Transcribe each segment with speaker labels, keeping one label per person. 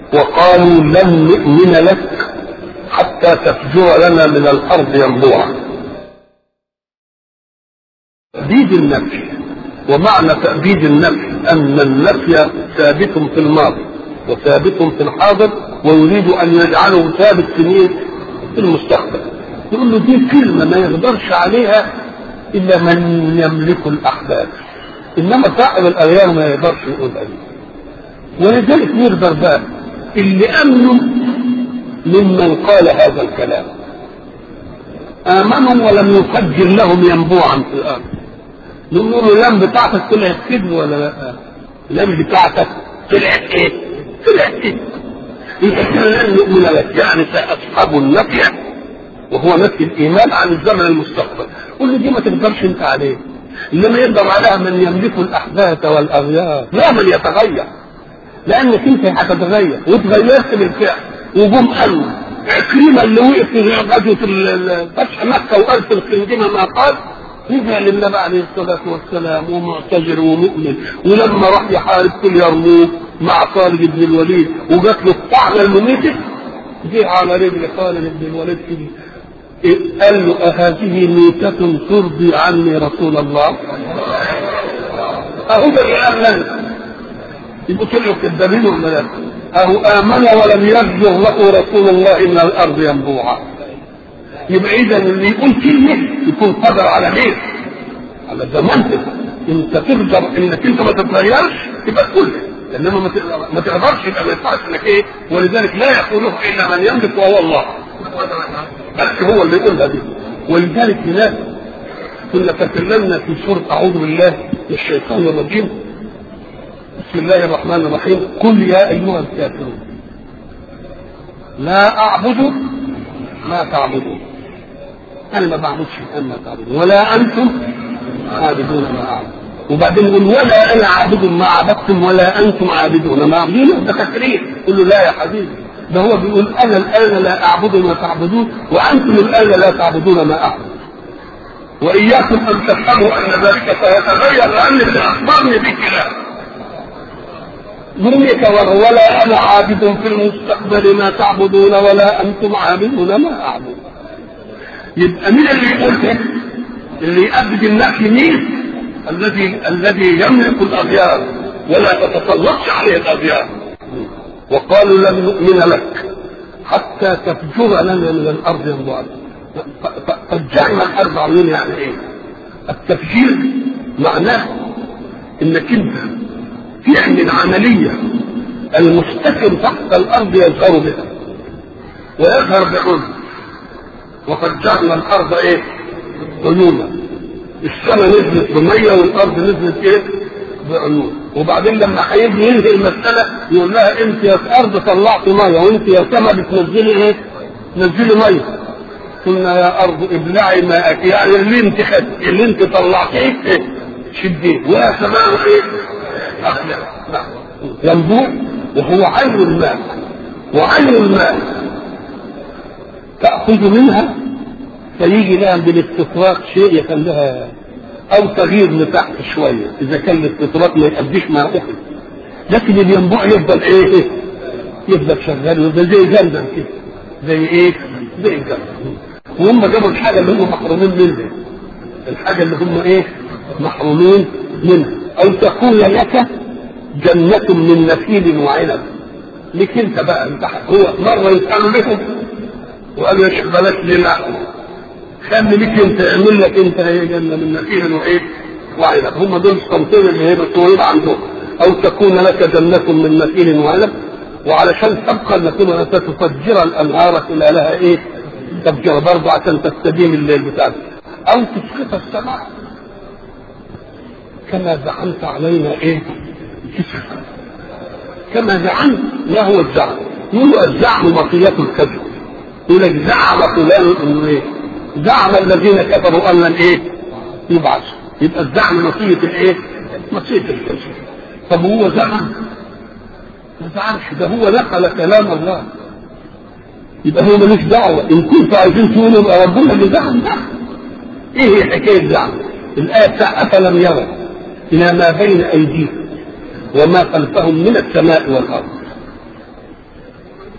Speaker 1: وقالوا لن نؤمن لك حتى تفجر لنا من الارض ينبوعا تأبيد النفي ومعنى تأبيد النفي أن النفي ثابت في الماضي وثابت في الحاضر ويريد أن يجعله ثابت في مين؟ في المستقبل يقول له دي كلمة ما يقدرش عليها إلا من يملك الأحداث إنما صاحب الأغيار ما يقدرش يقول عليه ولذلك نقدر بقى اللي أمنوا ممن قال هذا الكلام آمنوا ولم يفجر لهم ينبوعا في الأرض نقول له اللام بتاعتك طلعت كذب ولا لا؟ اللام بتاعتك طلعت ايه؟ طلعت كذب يبقى كده لن نؤمن لك يعني سأصحاب النفي وهو نفي الإيمان عن الزمن المستقبل قل له دي ما تقدرش أنت عليه إنما يقدر عليها من يملك الأحداث والأغيار لا من يتغير لأنك أنت هتتغير وتغيرت بالفعل وجم قالوا عكرمة اللي وقف في غزوة فتح مكة وقال في الخندمة ما قال رجع للنبي عليه الصلاة والسلام ومعتذر ومؤمن ولما راح يحارب في اليرموك مع خالد بن الوليد وجات له الطعنة المميتة جه على رجل خالد بن الوليد كده قال له أهذه ميتة ترضي عني رسول الله؟ أهو ده قال لنا يبقوا طلعوا كذابين ولا لا؟ أهو آمن ولم يرجع له رسول الله من الأرض ينبوعا يبقى إذا اللي يقول كلمة يكون قدر على مين؟ على زمانتك أنت تقدر إنك أنت ما تتغيرش تبقى تقول انما ما تقدرش يبقى ما ينفعش انك ايه ولذلك لا يقوله الا من يملك وهو الله بس هو اللي يقولها دي ولذلك هناك كنا تكلمنا في سوره اعوذ بالله من الشيطان الرجيم بسم الله الرحمن الرحيم قل يا ايها الكافرون لا اعبد ما تعبدون انا ما بعبدش ما تعبدون ولا انتم عابدون ما اعبد وبعدين يقول ولا انا عابد ما عبدتم ولا انتم عابدون ما عابدون ده تكرير يقول له لا يا حبيبي ده هو بيقول انا الان لا اعبد ما تعبدون وانتم الان لا تعبدون ما اعبد واياكم ان تفهموا ان ذلك سيتغير لان اللي اخبرني بكلام دنيك ولا انا عابد في المستقبل ما تعبدون ولا انتم عابدون ما اعبد يبقى مين اللي يقول كده؟ اللي يأبد النفي مين؟ الذي الذي يملك الاغيار ولا تتسلطش عليه الاغيار وقالوا لن نؤمن لك حتى تفجر لنا من الارض ينبوعا فجرنا الارض عاملين يعني ايه؟ التفجير معناه انك انت تعمل عمليه المستتر تحت الارض يظهر بها ويظهر بعلم وفجرنا الارض ايه؟ عيونا السماء نزلت بميه والارض نزلت ايه؟ بعيون وبعدين لما هيجي ينهي المساله يقول لها انت يا ارض طلعت ميه وانت يا سماء بتنزلي ايه؟ تنزلي ميه قلنا يا ارض ابلعي ماءك يعني اللي انت خد اللي انت طلعتيه ايه؟ شديه ويا سماء ايه؟ اقلع نعم ينبوع وهو عين الماء وعين الماء تأخذ منها فيجي لها بالاستطراق شيء يخليها او تغيير لتحت شويه اذا كان الاستطراق ما يأديش ما اخذ لكن الينبوع يفضل ايه يفضل شغال ويفضل زي زمزم كده زي ايه زي زمزم وهم جابوا الحاجه اللي هم محرومين منها الحاجه اللي هم ايه محرومين منها او تكون لك جنة من نخيل وعنب لك انت بقى انت هو مرة يسألوا لهم وقالوا يا شيخ بلاش لنا خلي لك انت اعمل لك انت هي جنة من نخيل وايه وعنب هم دول الصنفين اللي هي مطولين عندهم او تكون لك جنة من نخيل وعنب وعلشان تبقى النخيل تفجر الانهار الى لها ايه تفجر برضه عشان تستديم الليل بتاعك او تسقط السماء كما زعمت علينا ايه كسر كما زعمت ما هو الزعم هو الزعم بقية الكذب يقول لك زعم فلان انه ايه زعم الذين كفروا ان ايه يبعث يبقى الزعم نصية الايه نصية الكذب طب هو زعم ما زعمش ده هو نقل كلام الله يبقى هو ملوش دعوة إن كنتوا عايزين تقولوا يبقى ربنا اللي زعم ده إيه هي حكاية زعم؟ الآية بتاع أفلم يروا إلى ما بين أيديهم وما خلفهم من السماء والأرض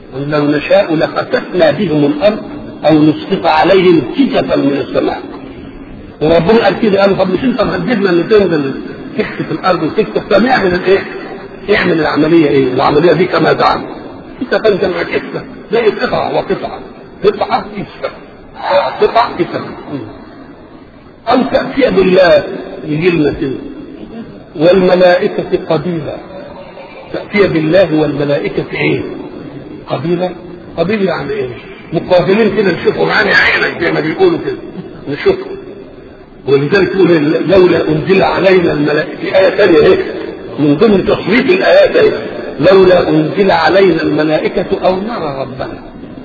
Speaker 1: لو نشاء لخسفنا بهم الارض او نسقط عليهم كسفا من السماء وربنا قال كده قال طب مش انت مهددنا ان تنزل تكسف الارض وتكسف طب اعمل الايه؟ اعمل العمليه ايه؟ العمليه دي كما زعم انت جمع كسفه زي قطعه وقطعه قطعه كسفه قطعه كسفه او تاتي بالله يجي لنا كده والملائكه قبيلا تاتي بالله والملائكه ايه؟ قبيله قبيله يعني ايه؟ مقابلين كده نشوفوا معانا عينك زي ما بيقولوا كده نشوفهم ولذلك يقول لولا انزل علينا الملائكه في ايه ثانيه هيك من ضمن تصريف الايات هيك لولا انزل علينا الملائكه او نرى ربنا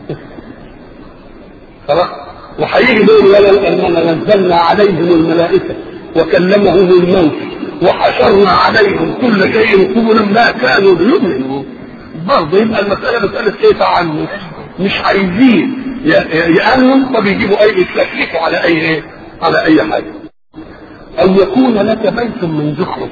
Speaker 1: خلاص وهيجي دول ولا اننا نزلنا عليهم الملائكه وكلمهم الموت وحشرنا عليهم كل شيء قبلا ما كانوا ليؤمنوا برضه يبقى المساله مساله ايه تعنت مش عايزين يأمنوا فبيجيبوا اي يتلككوا على اي ايه على اي حاجه او يكون لك بيت من زخرف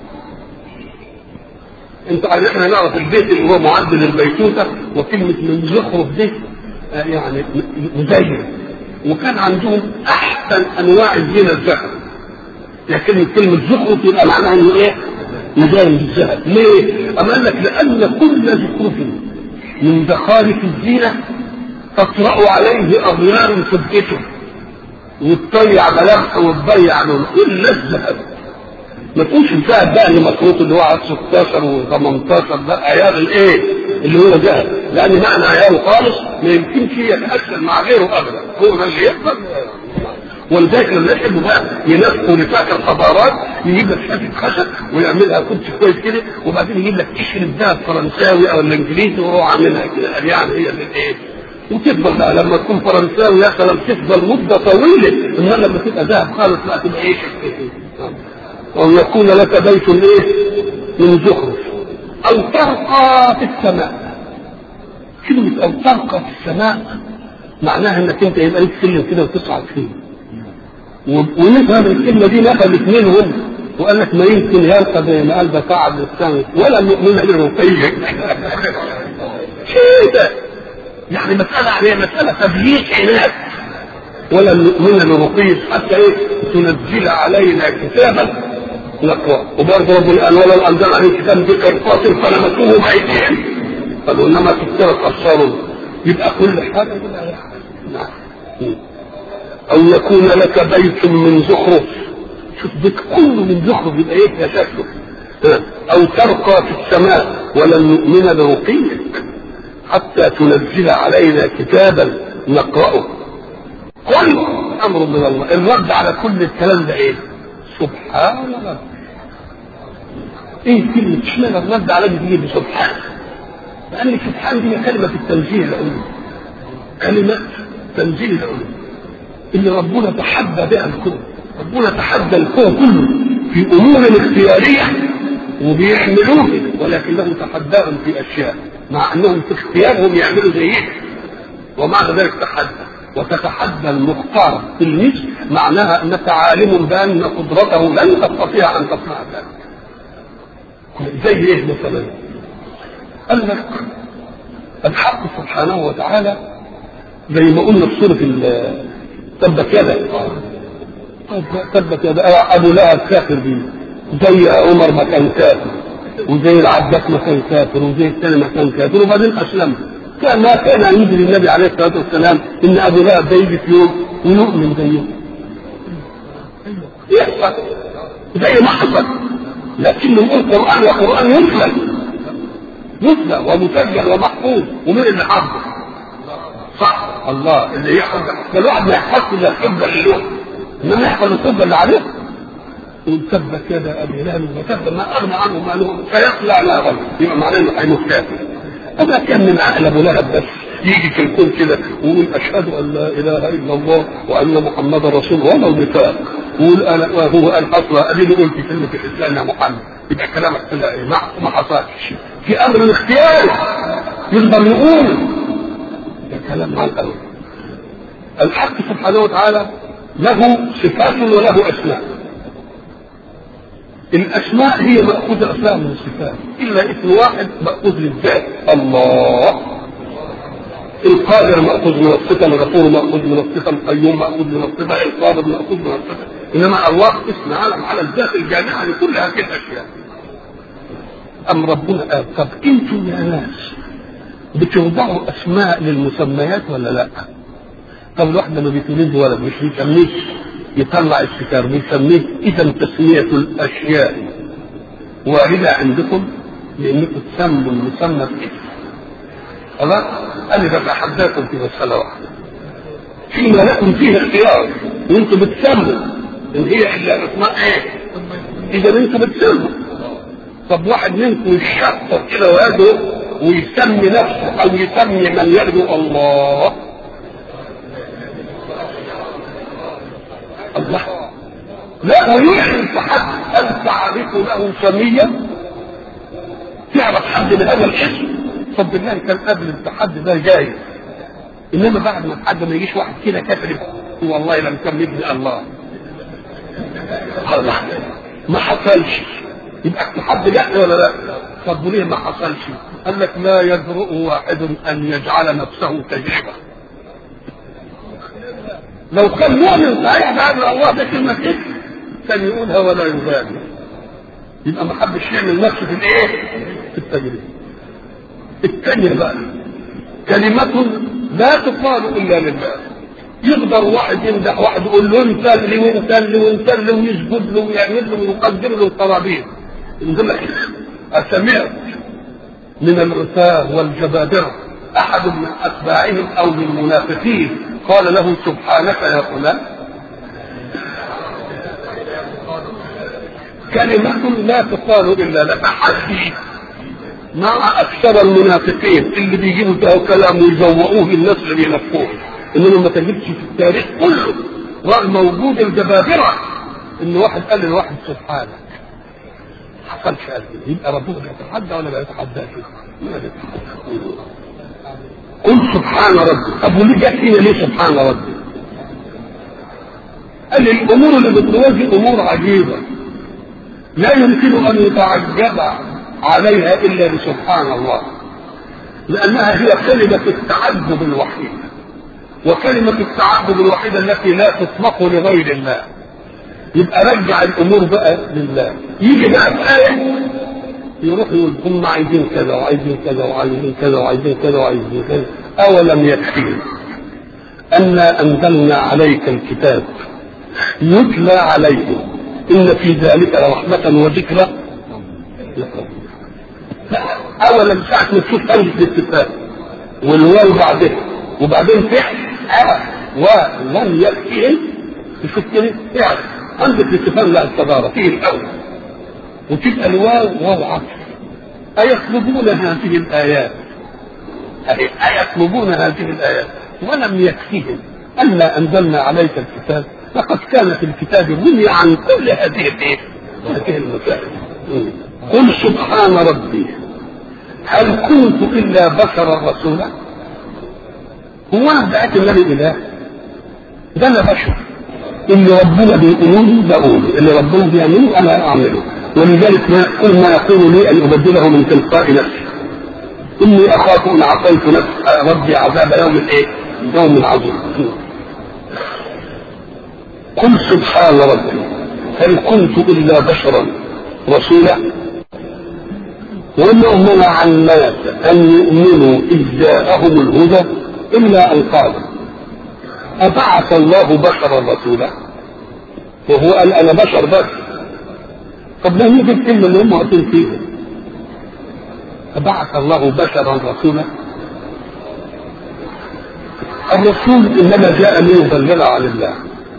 Speaker 1: انت عارف احنا نعرف البيت اللي هو معد للبيتوته وكلمه من زخرف دي يعني مزين وكان عندهم احسن انواع الزينه الذهب لكن كلمه زخرف يبقى معناها انه ايه؟ مزين بالذهب ليه؟ أم قال لك لان كل زخرف من زخارف الزينه تطرا عليه اغيار صدقته وتضيع ملامحه وتضيع لونه كل الذهب ما تقولش الذهب بقى اللي مخلوط اللي هو على 16 و18 ده عيار الايه؟ اللي هو ذهب لان معنى عياره خالص ما يمكنش يتاثر مع غيره ابدا هو ده اللي يقدر ولذلك لما يحبوا بقى ينفقوا نفاق الحضارات يجيب لك حته خشب ويعملها كنت كويس كده وبعدين يجيب لك قشر الذهب فرنساوي او الانجليزي وهو عاملها كده قال يعني هي الايه؟ وتفضل بقى لما تكون فرنساوي يا سلام تفضل مده طويله انما لما تبقى ذهب خالص لا تبقى ايه وان يكون لك بيت ايه من زخرف او ترقى في السماء كلمة او ترقى في السماء معناها انك انت يبقى لك سلم كده وتصعد فيه ونفهم الكلمة دي نفهم اثنين هم وقال لك ما يمكن يرقى زي ما قال بتاع السماء ولا المؤمن لرقيه شيء ده يعني مسألة عليها مسألة تبييت عناد ولا نؤمن لرقية حتى ايه تنزل علينا كتابا نقرأ وبرضه ربنا قال ولا انزل عليه كتاب بقرطاس فلمسوه بايديهم قالوا انما تكترت ابصارهم يبقى كل حاجه نعم او يكون لك بيت من زخرف شوف بيت كله من زخرف يبقى ايه يا شكله او ترقى في السماء ولن نؤمن لرقيك حتى تنزل علينا كتابا نقرأه قل امر من الله الرد على كل الكلام ده ايه سبحان الله ايه كلمة اشمعنى الرد على دي تيجي بسبحان لان سبحان دي كلمة التنزيه العلوي كلمة تنزيه العلوي اللي ربنا تحدى بها الكون ربنا تحدى الكون كله في امور اختياريه وبيعملوه ولكنه تحداهم في اشياء مع انهم في اختيارهم يعملوا زيه ومع ذلك تحدى وتتحدى المختار في المثل معناها انك عالم بان قدرته لن تستطيع ان تصنع ذلك زي ايه مثلا قال لك الحق سبحانه وتعالى زي ما قلنا في سوره تبت يدا تبت يدا ابو لهب كافر بيه زي عمر ما كان كافر وزي العباس ما كان كافر وزي الثاني ما كان كافر وبعدين اسلم كان ما كان ان يجري النبي عليه الصلاه والسلام ان ابو لهب ده يجي في يوم ويؤمن زيه يحصل زي ما حصل لكن نقول قران وقران يتلى يتلى ومسجل ومحفوظ ومين اللي حافظه؟ صح الله اللي يحفظ ده الواحد ما يحفظش الا الحجه اللي له انما يحفظ الحجه اللي عليه يقول تبت يدا ابي لهب وتب ما اغنى عنه ماله فيصلى نارا يبقى معناه انه هيموت كافر أما كان من عقل ابو لهب بس يجي في الكون كده ويقول اشهد ان لا اله الا الله وان محمدا رسول الله ولو نفاق ويقول انا وهو قال اصلا اديني قلت كلمه الاسلام يا محمد يبقى كلامك كده ايه ما حصلش في امر اختياري يقدر يقول ده كلام مع الاول الحق سبحانه وتعالى له صفات وله اسماء الاسماء هي ماخوذه اسماء من الصفات الا اسم واحد ماخوذ للذات الله القادر مأخوذ من الصفة الغفور مأخوذ من الصفة القيوم مأخوذ من الصفة القادر مأخوذ من الصفة إنما الله اسم علم على الذات الجامعة لكل هذه الأشياء أم ربنا قال طب أنتم يا ناس بتوضعوا أسماء للمسميات ولا لأ؟ طب الواحد لما بيتولد ولد مش بيسميه يطلع الستار بيسميه إذا تسمية الأشياء واردة عندكم لأنكم تسموا المسمى باسم خلاص انا بتحداكم في مساله واحده فيما لكم فيه اختيار وانتم بتسموا ان هي الا اسماء ايه اذا انتم بتسموا طب واحد منكم يشطر كده ويده ويسمي نفسه او يسمي من يدعو الله الله لا ويعلن في حد هل تعرف له سميا تعرف حد من هذا الاسم طب بالله كان قبل التحدي ده جاي انما بعد ما التحدي ما يجيش واحد كده كاتب والله لم كان ابن الله الله ما حصلش يبقى التحدي لا ولا لا طب ليه ما حصلش قال لك لا يجرؤ واحد ان يجعل نفسه تجربه لو كان مؤمن صحيح بأن الله ده كلمة إيه؟ كان يقولها ولا يبالي يبقى ما حبش يعمل نفسه في الايه؟ في التجربه الثانية بقى كلمة لا تقال إلا لله يقدر واحد يمدح واحد يقول له انت اللي وانت اللي وانت اللي ويسجد له ويعمل له ويقدم له الطرابين يقول لك أسمعت من الرثاة والجبابرة أحد من أتباعهم أو من المنافقين قال له سبحانك يا فلان كلمة لا تقال إلا لك حدي مع اكثر المنافقين اللي بيجيبوا ده كلام ويزوقوه للناس اللي بينفوه انما ما تجدش في التاريخ كله رغم وجود الجبابره ان واحد قال لواحد سبحانك حصلش قال يبقى ربنا بيتحدى ولا بيتحداش؟ ما بيتحدى قل سبحان ربي طب وليه جت هنا ليه سبحان ربي؟ قال الامور اللي بتواجه امور عجيبه لا يمكن ان يتعجب عليها الا بسبحان الله لانها هي كلمه التعبد الوحيده وكلمه التعبد الوحيده التي لا تطلق لغير الله يبقى رجع الامور بقى لله يجي بقى في ايه يروح يقول هم عايزين كذا وعايزين كذا وعايزين كذا وعايزين كذا وعايزين كذا اولم يكفيهم انا انزلنا عليك الكتاب يتلى عليهم ان في ذلك لرحمه وذكرى لقوم اولا ساعه ما تشوف همزه الاتفاق والواو بعدها وبعدين فعل اه ولم يكفيهم تشوف كده فعل همزه الاتفاق لا الصداره فيه الاول وتبقى الواو واو عطف أيطلبون هذه الآيات أيطلبون هذه الآيات ولم يكفيهم ألا أنزلنا عليك الكتاب لقد كان في الكتاب مني عن كل هذه الإيه؟ هذه المسائل قل سبحان ربي هل كنت الا بشرا رسولا هو انا ادعيت ان انا اله ده انا بشر اللي ربنا بيقولوه بقوله اللي ربنا بيعمله انا اعمله ولذلك ما كل ما يقول لي ان ابدله من تلقاء نفسي اني اخاف ان عصيت نفس ربي عذاب يوم الايه؟ يوم عظيم قل سبحان ربي هل كنت الا بشرا رسولا وما منع الناس ان يؤمنوا اذ جاءهم الهدى الا ان قالوا ابعث الله بشرا رسولا وهو قال انا بشر بس طب لم يجد كلمه اللي هم واقفين فيها فبعث الله بشرا رسولا الرسول انما جاء ليبلغ عن الله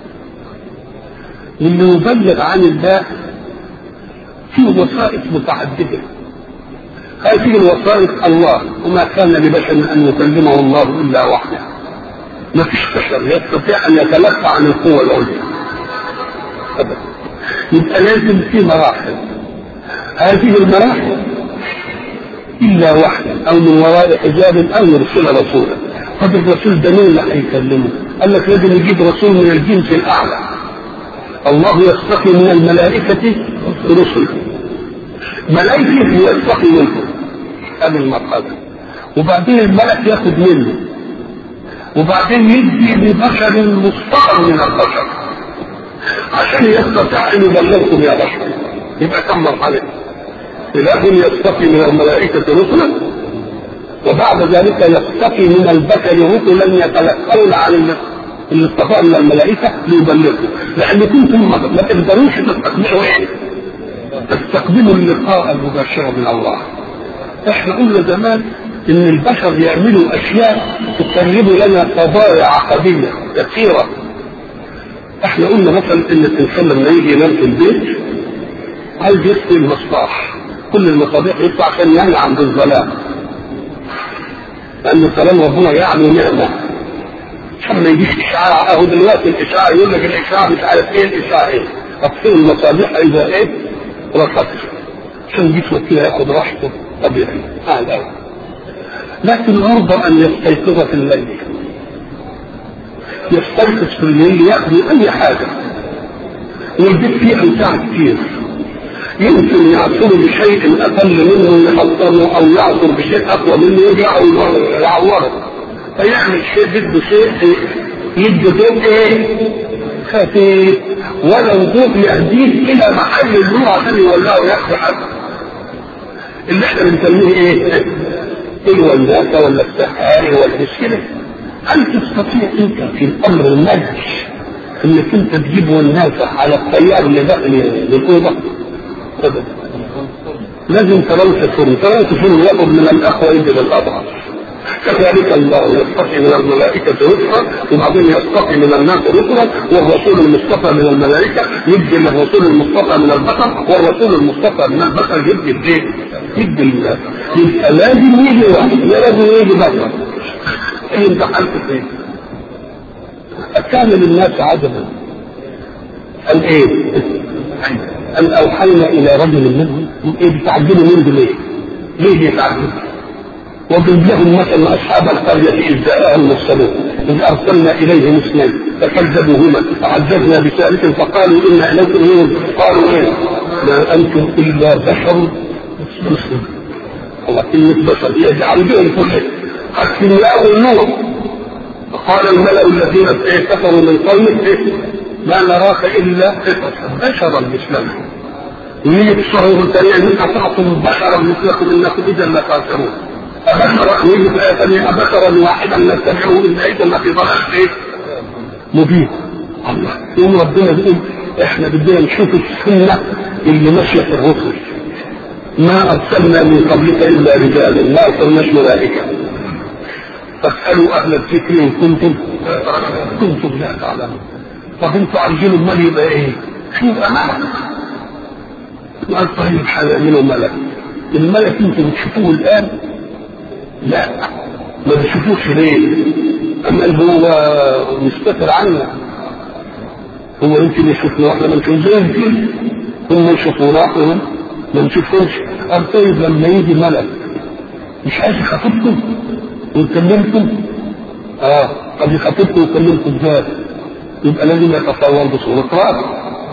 Speaker 1: واللي يبلغ عن الله فيه وسائط متعدده هذه الوسائط الله وما كان لبشر ان يكلمه الله الا وحده ما فيش بشر يستطيع ان يتلقى عن القوه العليا ابدا يبقى لازم في مراحل هذه المراحل الا وحدا او من وراء حجاب او يرسل رسولا طب الرسول ده مين اللي هيكلمه؟ قال لك لازم يجيب رسول من الجنس الاعلى الله يستقي من الملائكة رسلا ملائكة يستقي منهم هذه المرحلة وبعدين الملك ياخد منه وبعدين يدي لبشر مصطفى من البشر عشان يستطيع ان يبلغكم يا بشر يبقى كم مرحله اله يصطفي من الملائكه رسلا وبعد ذلك يصطفي من البشر رسلا يتلقون عن اللي اصطفى من الملائكه ليبلغكم لان كنتم ما تقدروش تستقبلوا ايه؟ تستقبلوا اللقاء المباشر من الله احنا قلنا زمان ان البشر يعملوا اشياء تقرب لنا قضايا عقديه كثيره احنا قلنا مثلا ان الانسان لما يجي ينام في البيت عايز يطفي المصباح كل المصابيح يطلع عشان ينعم بالظلام لان كلام ربنا يعني نعمه عشان ما يجيش اشعاع اهو دلوقتي الاشعاع يقول لك الاشعاع مش عارف ايه الاشعاع ايه اطفئوا المصابيح اذا ايه رفضت عشان جسمك كده ياخد راحته طبيعي قاعد قوي لكن يرضى ان يستيقظ في الليل يستيقظ في الليل ياخذ اي حاجه والبيت فيه امتاع كتير يمكن يعصر بشيء اقل منه يحطمه او يعصر بشيء اقوى منه يرجع ويعوره فيعمل شيء بده شيء يدي ضوء ايه؟ خفيف ولو ضوء يهديه الى محل النور عشان يولعه ياخذ حاجه اللي احنا بنسميه ايه؟ الولاده ولا السحاري ولا مش كده هل تستطيع انت في الامر المادي انك انت تجيب والنافع على التيار اللي داخل للاوضه؟ ابدا لازم ترمس فرن ترمس فرن يقرب من الاخوه يدي للاضعف كذلك الله يصطفي من الملائكة رسلا وبعدين يصطفي من الناس رسلا والرسول المصطفى من الملائكة يدي للرسول المصطفى من البشر والرسول المصطفى من البشر يدي الدين يدي الناس يبقى لازم يجي واحد لازم يجي بشر ايه انت حالك فين؟ كان للناس عجبا قال ايه؟ أن أوحينا إلى رجل منهم إيه بتعجبوا منه ليه؟ ليه بيتعجبوا؟ واضرب لهم مثلا اصحاب القريه اذ جاءهم المرسلون اذ ارسلنا اليهم اثنين فكذبوهما فعززنا بثالث فقالوا انا اليكم منهم قالوا ايه؟ ما انتم الا بشر مسلم الله كلمة بشر يجعل بهم كل الكيمياء والنور فقال الملأ الذين كفروا من قومه إيه؟ ما نراك الا بشرا مثلنا ويجي تصوروا ثانيا انك تعطوا بشرا مثلكم انكم اذا لخاسرون أبشرا ويجي في آية ثانية أبشرا واحدا نتبعه إلا إذا ما في ضلال إيه؟ مبين الله يوم ربنا بيقول إحنا بدنا نشوف السنة اللي ماشية في الرسل ما أرسلنا من قبلك إلا رجالا ما أرسلناش ملائكة فاسألوا أهل الذكر إن كنتم كنتم لا تعلمون طب أنتوا عايزين المال يبقى إيه؟ شو يبقى ملك قال طيب هنعمله ملك الملك أنتوا بتشوفوه الآن لا ما بيشوفوش ليه اما اللي هو مستتر عنا هو يمكن يشوفنا واحنا ما نشوفوش يمكن هم يشوفونا احنا ما نشوفهمش قال طيب لما يجي ملك مش عايز يخاطبكم ويكلمكم اه طب يخاطبكم ويكلمكم ازاي يبقى لازم يتصور بصورة رأي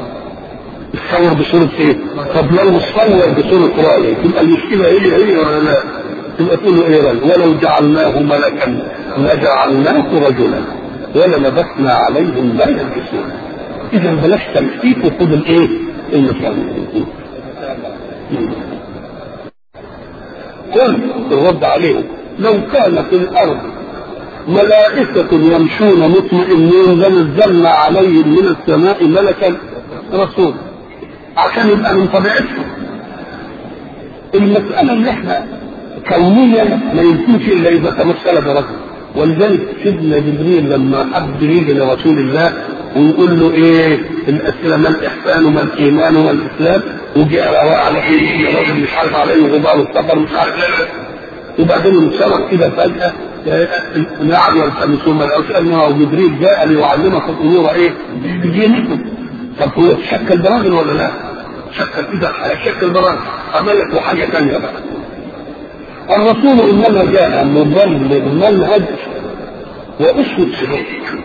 Speaker 1: يتصور بصورة ايه؟ طب لو تصور بصورة رأي تبقى المشكلة هي هي ولا لا؟ تبقى تقول له ايه ولو جعلناه ملكا لجعلناه رجلا وللبسنا عليهم ما يلبسون اذا بلاش تمثيل وخد الايه؟ المثال قل الرد عليهم لو كان في الارض ملائكة يمشون مطمئنين لنزلنا عليهم من السماء ملكا رسول عشان يبقى من طبيعتهم المسألة اللي احنا كونيا ما يمكنش الا اذا تمثل برجل ولذلك سيدنا جبريل لما حب يجي لرسول الله ويقول له ايه الاسئله ما الاحسان وما الايمان وما الاسلام وجاء على ايه راجل مش عارف عليه غبار السفر مش عارف وبعدين انسلق كده فجاه نعم يلتمسون ما لقوش انه جبريل جاء ليعلمك الامور ايه بدينكم طب هو تشكل براجل ولا لا؟ شكل اذا شكل براجل عمل لك حاجه ثانيه بقى الرسول انما جاء مضل المنهج واسوة سلوك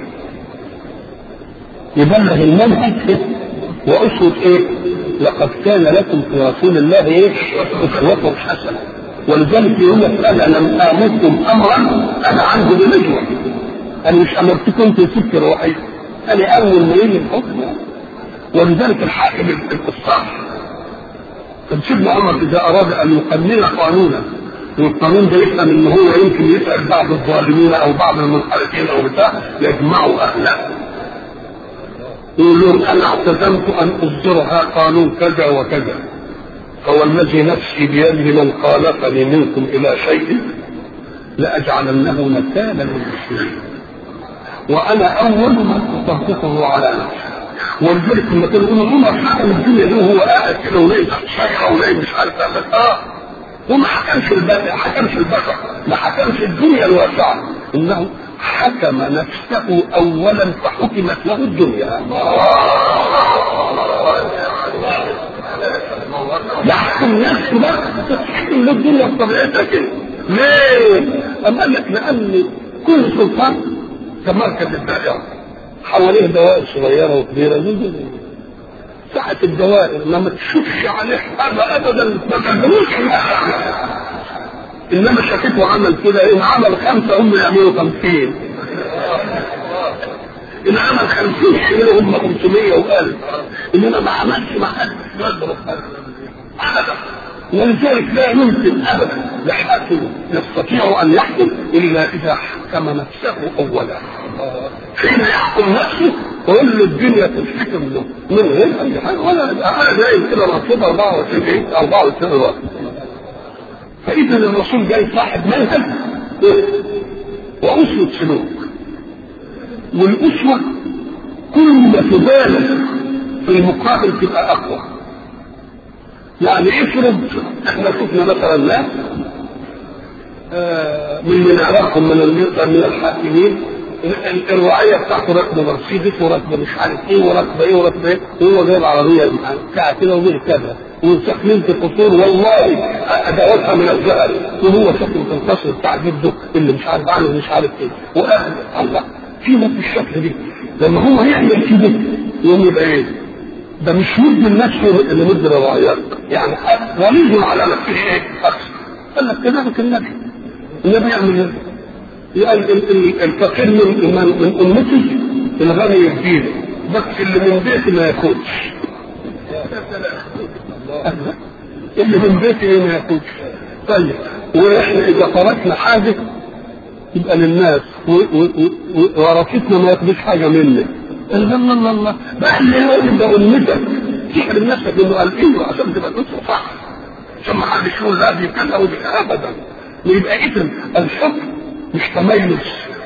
Speaker 1: يبلغ المنهج واسوة ايه؟ لقد كان لكم في رسول الله ايه؟ اسوة حسنة ولذلك يقول لك انا لم امركم امرا انا عنه بنجوى انا مش امرتكم تسك روحي انا اول ما يجي الحكم ولذلك الحاكم الصح كان سيدنا عمر اذا اراد ان يقنن قانونا والقانون ده يفهم ان هو يمكن يسال بعض الظالمين او بعض المنحرفين او بتاع يجمعوا اهله يقول لهم انا اعتزمت ان اصدرها قانون كذا وكذا هو الذي نفسي بيده من خالفني منكم الى شيء لاجعلنه نكالا للمسلمين وانا اول من اطبقه على نفسي ولذلك لما كانوا يقولوا عمر حكم الدنيا دي وهو قاعد كده ونايم شجره ونايم مش عارف اعمل اه وما حكمش البشر حكمش البشر ما حكمش الدنيا الواسعه انه حكم نفسه اولا فحكمت له الدنيا يحكم نفسه بقى تحكم له الدنيا بطبيعتها كده ليه؟ أم قال لك لأن كل سلطان كمركز الدائرة حواليه دوائر صغيرة وكبيرة ساعة الدوائر لما تشوفش عليه حاجة أبدا ما تعملوش إنما شافته عمل كده إن عمل خمسة هم يعملوا خمسين إن عمل خمسين يعملوا هم خمسمية وألف إنما ما عملش مع حد يضرب أبدا ولذلك لا يمكن ابدا لحاكم يستطيع ان يحكم الا اذا حكم نفسه اولا حين يحكم نفسه كل الدنيا تنحكم له من غير اي حاجه ولا انا دايم كده مكتوب 24 24 وقت فاذا الرسول جاي صاحب منهج واسوه سلوك والاسوه كل ما تبالغ في المقابل تبقى اقوى يعني افرض احنا شفنا مثلا ناس آه من من عراقهم من من الحاكمين الرعاية بتاعته راكبة مرسيدس وراكبة مش عارف ايه وراكبة ايه وراكبة ايه وهو جايب عربية بتاع كده وغير كذا وساكنين في قصور والله ادواتها من الذهب وهو ساكن في القصر بتاع جده اللي مش عارف عنه مش عارف ايه واهل الله في ناس بالشكل دي لما هو يعمل كده يوم يبقى ايه؟ ده مش مد لنفسه اللي مد للرعيات يعني وليد على نفسه ايه؟ قال لك كذلك النبي النبي يعمل يعني الفقير من من, من امتي الغني يديله بس اللي من بيتي ما ياكلش اللي من بيتي ما ياكلش طيب واحنا اذا تركنا حاجه يبقى للناس ورثتنا ما ياخدوش حاجه منك الله الله الله بقى اللي هو يبقى امتك تحرم نفسك انه قال ايوه عشان تبقى الاسره صح عشان ما حدش يقول لا دي كذا ودي ابدا ويبقى اذا الحكم مش تميز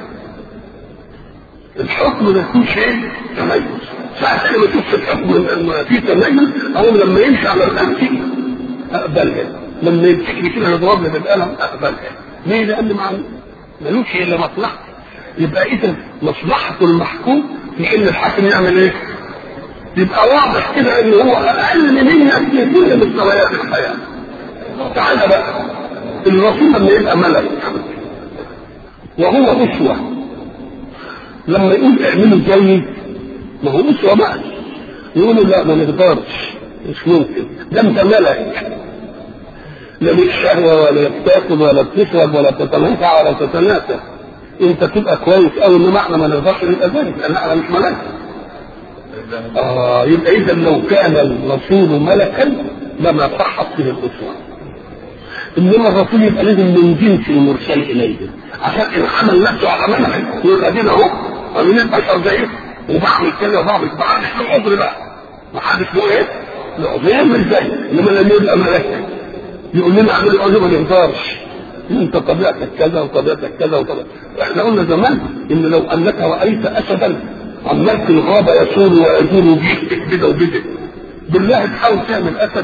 Speaker 1: الحكم ما يكونش ايه تميز ساعة لما تشوف الحكم في تميز او لما يمشي على الخمسي اقبلها لما يمسكني كده يضربني بالقلم اقبلها ليه؟ لان مع ملوش الا مصلحه يبقى اذا مصلحه المحكوم في ان الحاكم يعمل ايه؟ يبقى واضح كده ان هو اقل منك في كل مستويات الحياه. تعالى بقى الرسول لما يبقى ملك وهو اسوه لما يقول اعملوا زيي ما هو اسوه بقى يقولوا لا ما نقدرش مش ممكن ده انت ملك لا ليك شهوه ولا بتاكل ولا بتشرب ولا تتنافع ولا تتناسى انت تبقى كويس قوي انما احنا ما نقدرش نبقى ذلك لان احنا مش ملائكه اه يبقى اذا لو كان الرسول ملكا لما صحت فيه الاسوه انما الرسول يبقى لازم من جنس المرسل اليه عشان ان عمل نفسه على منهج يبقى دينا اهو من البشر زيه وبعمل كده وبعمل بعمل العذر بقى ما حدش له ايه؟ العذر مش زي انما لما يبقى ملك يقول لنا اعمل العذر ما نقدرش انت طبيعتك كذا وطبيعتك كذا وطبيعتك احنا قلنا زمان ان لو انك رايت اسدا عمال في الغابه يصول ويدور وبيكتك كده وبدك بالله تحاول تعمل اسد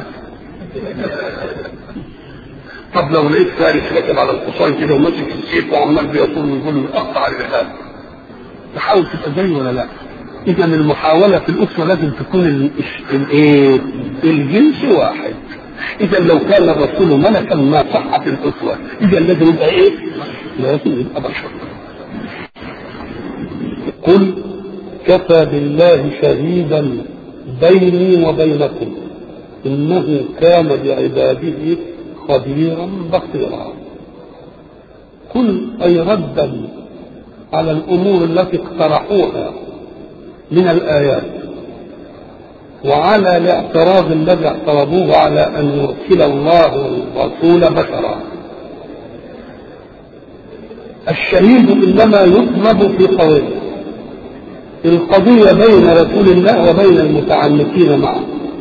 Speaker 1: طب لو لقيت فارس راكب على الحصان كده وماسك السيف وعمال بيصول ويقول يقطع الرحال تحاول تبقى زيه ولا لا؟ اذا المحاوله في الاسره لازم تكون الايه؟ الجنس واحد اذا لو كان الرسول ملكا ما صحت الاسوه اذا لازم يبقى ايه؟ لازم يبقى بشر قل كفى بالله شهيدا بيني وبينكم انه كان بعباده خبيرا بصيرا قل اي ردا على الأمور التي اقترحوها من الآيات وعلى الاعتراض الذي اعترضوه على أن يرسل الله الرسول بشرا الشهيد إنما يطلب في قضية القضية بين رسول الله وبين المتعنتين معه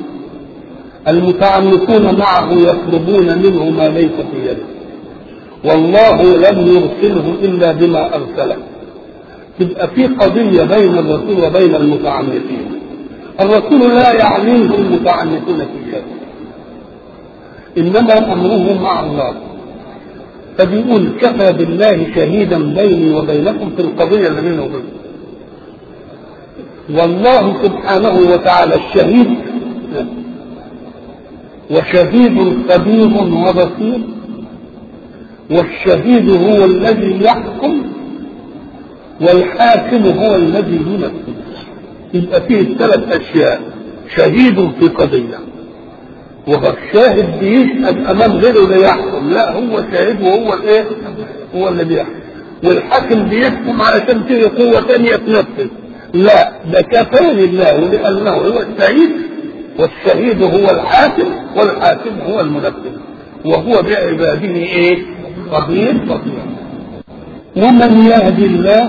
Speaker 1: المتعنتون معه يطلبون منه ما ليس في يده والله لم يرسله إلا بما أرسله تبقى في قضية بين الرسول وبين المتعنتين الرسول لا يعنيه المتعنتون في شيء إنما أمره مع الله فبيقول كفى بالله شهيدا بيني وبينكم في القضية اللي بينه وبينكم والله سبحانه وتعالى الشهيد وشهيد خبير وبصير والشهيد هو الذي يحكم والحاكم هو الذي ينفذ يبقى فيه ثلاث اشياء شهيد في قضيه والشاهد بيشهد امام غيره ليحكم لا هو شاهد وهو الايه هو اللي بيحكم والحاكم بيحكم علشان تيجي قوه ثانيه تنفذ لا ده كفاني الله لانه هو الشهيد والشهيد هو الحاكم والحاكم هو المنفذ وهو بعباده ايه خبير بصير ومن يهدي الله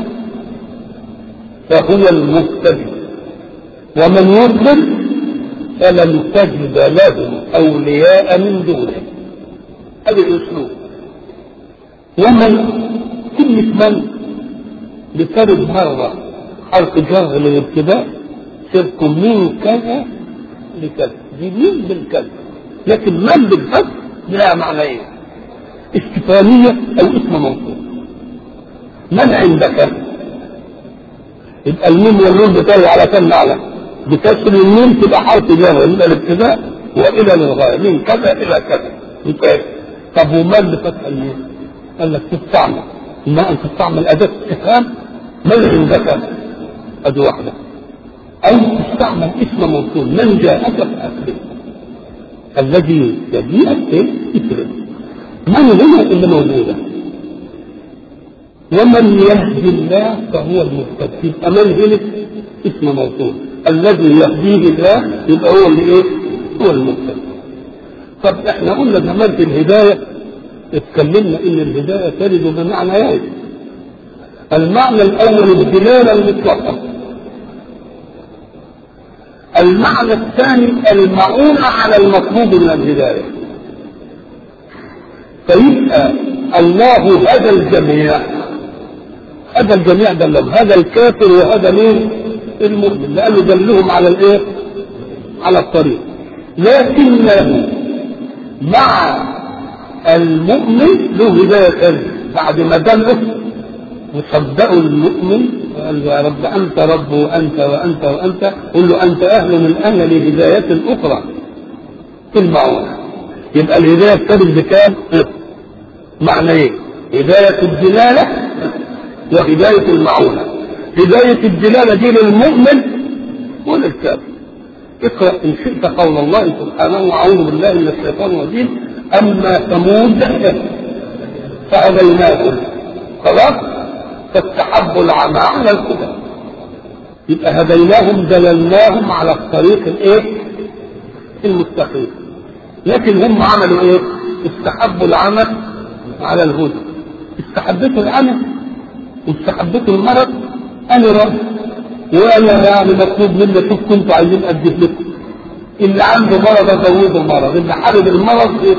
Speaker 1: فهو المهتدي ومن يضلل فلن تجد له اولياء من دونه هذا الاسلوب ومن كلمة من بترد مرة حرف جر للابتداء صرت من كذا لكذا دي من بالكذا لكن من بالفتح لها معنيين استفهامية أو اسم موصول من عندك يبقى الميم والنون بتاعي على كم معنى بكسر الميم تبقى حرف جر من الابتداء والى للغايه من كذا الى كذا يبقى طب ومن بفتح الميم؟ قال لك تستعمل ما ان تستعمل اداه استفهام من عندك ادي واحده او تستعمل اسم موصول من جاءك فاكرم الذي يجيئك اكرم من هنا اللي موجوده ومن يهدي الله فهو المهتد يبقى من هنا اسم موصول الذي يهديه الله يبقى هو اللي ايه؟ هو المهتد طب احنا قلنا زمان في الهدايه اتكلمنا ان الهدايه ترد بمعنيين المعنى الاول الدلاله المطلقه المعنى الثاني المعونة على المطلوب من الهداية فيبقى الله هدى الجميع هدى الجميع دلهم هذا الكافر وهذا مين المؤمن لانه دلهم على الايه على الطريق لكنه مع المؤمن له هدايه ثانيه بعد ما دله وصدقوا المؤمن قال له يا رب انت رب وانت وانت وانت قل له انت اهل من اهل لهدايه اخرى في المعونه يبقى الهدايه ابتدت بكام؟ معنيين هدايه الدلاله وهدايه المعونه هدايه الدلاله دي للمؤمن وللكافر اقرا ان شئت قول الله سبحانه واعوذ بالله من الشيطان الرجيم اما ثمود فهديناهم خلاص فاستحبوا العمى على الهدى يبقى هديناهم دللناهم على الطريق الايه المستقيم لكن هم عملوا ايه استحبوا العمى على الهدى استحبتوا العمى واستحبتوا المرض انا رب وانا يعني مطلوب مني شوف كنتوا عايزين اديه لكم اللي عنده مرض ازوده المرض اللي حابب المرض ايه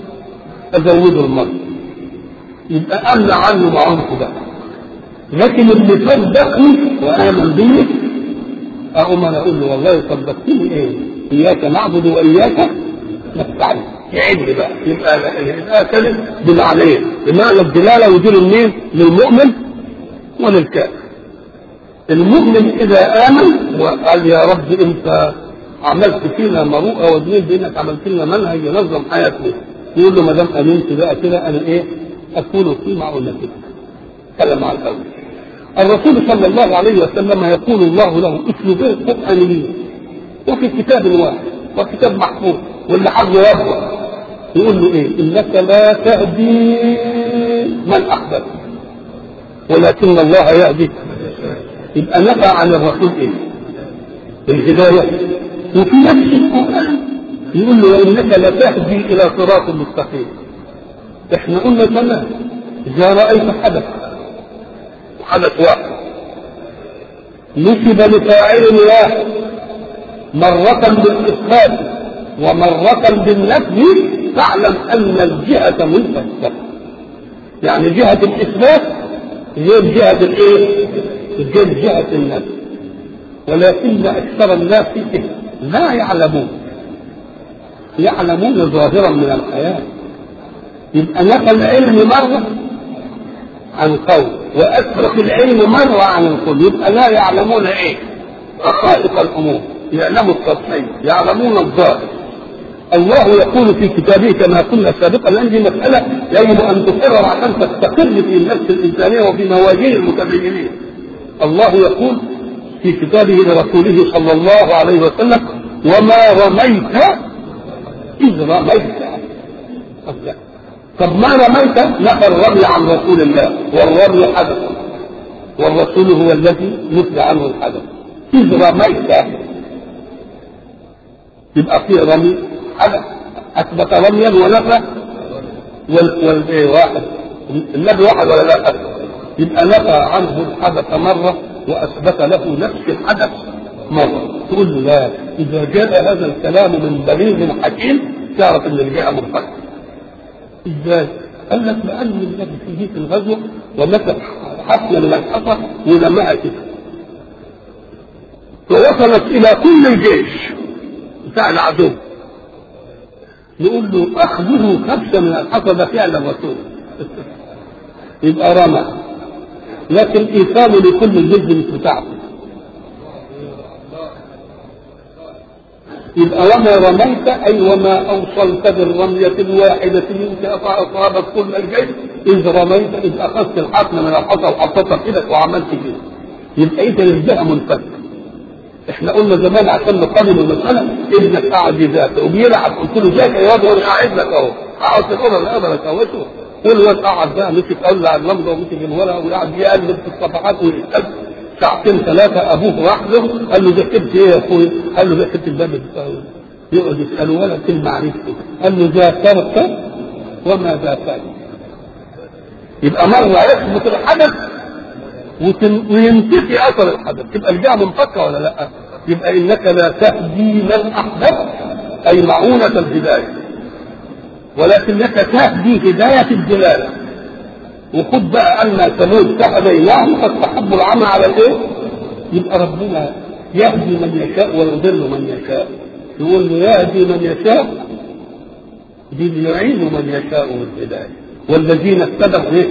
Speaker 1: ازوده المرض يبقى امنع عنه معونته بقى لكن اللي صدقني وامن بي اقوم انا اقول له والله صدقتني ايه؟ اياك نعبد واياك نستعين يعد بقى يبقى يبقى كلمه بالعليه بمعنى الدلاله ودين المين؟ للمؤمن وللكافر المؤمن اذا امن وقال يا رب انت عملت فينا مروءه ودين بانك عملت لنا منهج ينظم حياتنا يقول له ما دام امنت بقى كده انا ايه؟ اكون في معونتك تكلم عن الاول الرسول صلى الله عليه وسلم يقول الله له اسلوبين قرانيين وفي كتاب واحد وكتاب محفوظ واللي حظه يبقى يقول له ايه انك لا تهدي من احببت ولكن الله يهدي يبقى نفى عن الرسول ايه؟ الهدايه وفي نفس القران يقول له انك لتهدي الى صراط مستقيم احنا قلنا تمام اذا رايت حدث حدث واحد نسب لفاعل واحد مرة بالإثبات ومرة بالنفي فاعلم أن الجهة منفكة يعني جهة الإثبات هي جهة الإيه؟ غير جهة النفي ولكن أكثر الناس لا يعلمون يعلمون ظاهرا من الحياة يبقى نفى العلم مرة عن قول وأثبت العلم مرة عن القول يبقى لا يعلمون إيه؟ حقائق الأمور يعلموا التضحية يعلمون الظاهر الله يقول في كتابه كما قلنا سابقا لان دي مساله يجب ان تقرر عشان تستقر في النفس الانسانيه وفي موازين المتدينين. الله يقول في كتابه لرسوله صلى الله عليه وسلم وما رميت اذ رميت. طب ما رميت نفى الرمي عن رسول الله والرمي حدث والرسول هو الذي نفي عنه الحدث اذ رميت يبقى فيه رمي حدث اثبت رميا ونفى وال وال واحد النبي واحد ولا لا يبقى نفى عنه الحدث مره واثبت له نفس الحدث مره تقول له لا اذا جاء هذا الكلام من بليغ حكيم تعرف ان الجهه منفكه ازاي؟ قال لك لان النبي في هيك الغزوه ومسك حفله من الحصى ولمها كده ووصلت الى كل الجيش بتاع العدو نقول له اخذه كبسه من الحصى ده فعل الرسول يبقى رمى لكن ايصاله لكل الجد مش بتاعته يبقى وما رميت اي وما اوصلت بالرميه الواحده منك اصابت كل الجيش اذ رميت اذ اخذت الحقن من الحصى وحطيتها في ايدك وعملت كده يبقى اذا الجهه منفك احنا قلنا زمان عشان نقارن المساله ابنك قاعد يذاكر وبيلعب قلت له ذاكر يا واد وانا قاعد لك اهو اقعد في الاوضه اللي اقدر اكوشه والواد قعد بقى مسك قلع اللمبه ومسك الورقه وقعد يقلب في الصفحات ويكتب ساعتين ثلاثه ابوه راح له قال له ذاكرت ايه يا اخويا؟ قال له ذاكرت الباب بتاعه يقعد يساله ولا كلمه عرفته قال له ذاكرت وما ذاكرت يبقى مره يثبت الحدث وينتفي اثر الحدث تبقى الجهه منفكه ولا لا؟ يبقى انك لا تهدي من احببت اي معونه الهدايه ولكنك تهدي هدايه الدلاله وخد بقى ان ثمود تهديناهم فاستحبوا العمى على الايه؟ يبقى ربنا يهدي من يشاء ويضل من يشاء يقول له يهدي من يشاء دي يعين من يشاء بالهدايه والذين اتبعوا ايه؟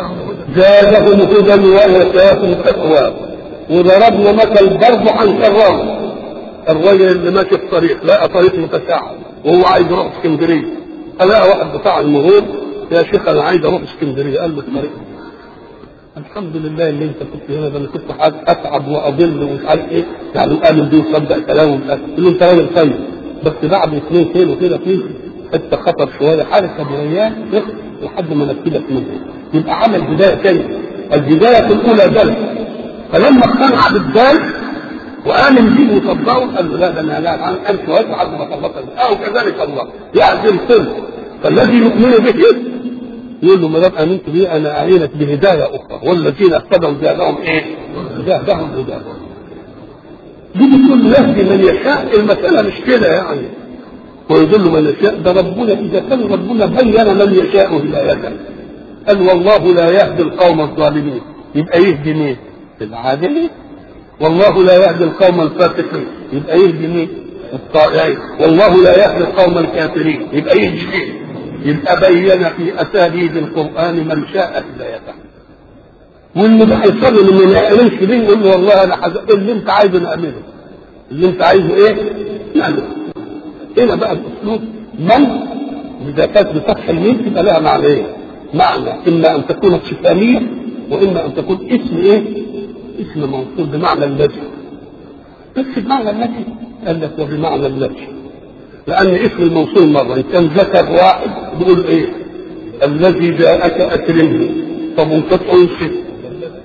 Speaker 1: زادهم هدى واتاهم تقوى وضربنا مثل برضه عن كرام الراجل اللي ماشي في طريق لقى طريق متساعد وهو عايز يروح اسكندريه فلقى واحد بتاع المرور يا شيخ انا عايز اروح اسكندريه قال له الطريق الحمد لله اللي انت كنت هنا ده انا كنت اتعب واضل ومش عارف ايه يعني امن بيه وصدق كلامه قال له انت راجل طيب بس بعد اثنين كيلو كده في حته خطر شويه حارس ابويان لحد ما نكلك منه يبقى عمل بدايه ثانيه البدايه الاولى ذلك فلما اقتنع بالذات وامن به وصدقه قال له لا ده انا لا امشي واسعد ما خلصت او كذلك الله يعزم سر فالذي يؤمن به يقول له ما دام امنت به انا اعينك بهدايه اخرى والذين اهتدوا زادهم ايه؟ زادهم هدايه دي بتقول يهدي من يشاء المساله مش كده يعني ويضل من يشاء ده ربنا اذا كان ربنا بين من يشاء هدايته قال والله لا يهدي القوم الظالمين يبقى يهدي مين؟ العادلين والله لا يهدي القوم الفاسقين يبقى يهدي مين؟ الطائعين والله لا يهدي القوم الكافرين يبقى يهدي مين؟ يبقى بين في اساليب القران من شاء هدايته واللي بيحصل اللي ما يعملش بيه يقول له والله انا حز... اللي انت عايزه نعمله اللي انت عايزه ايه؟ نعمله هنا بقى الاسلوب من اذا كانت بفتح الميم تبقى لها معنى ايه؟ معنى اما ان تكون استفهاميه واما ان تكون اسم ايه؟ اسم موصول بمعنى الذي بس بمعنى الذي قال لك وبمعنى الذي لان اسم الموصول مره ان كان ذكر واحد بيقول ايه؟ الذي جاءك اكرمه طب وانت تنصت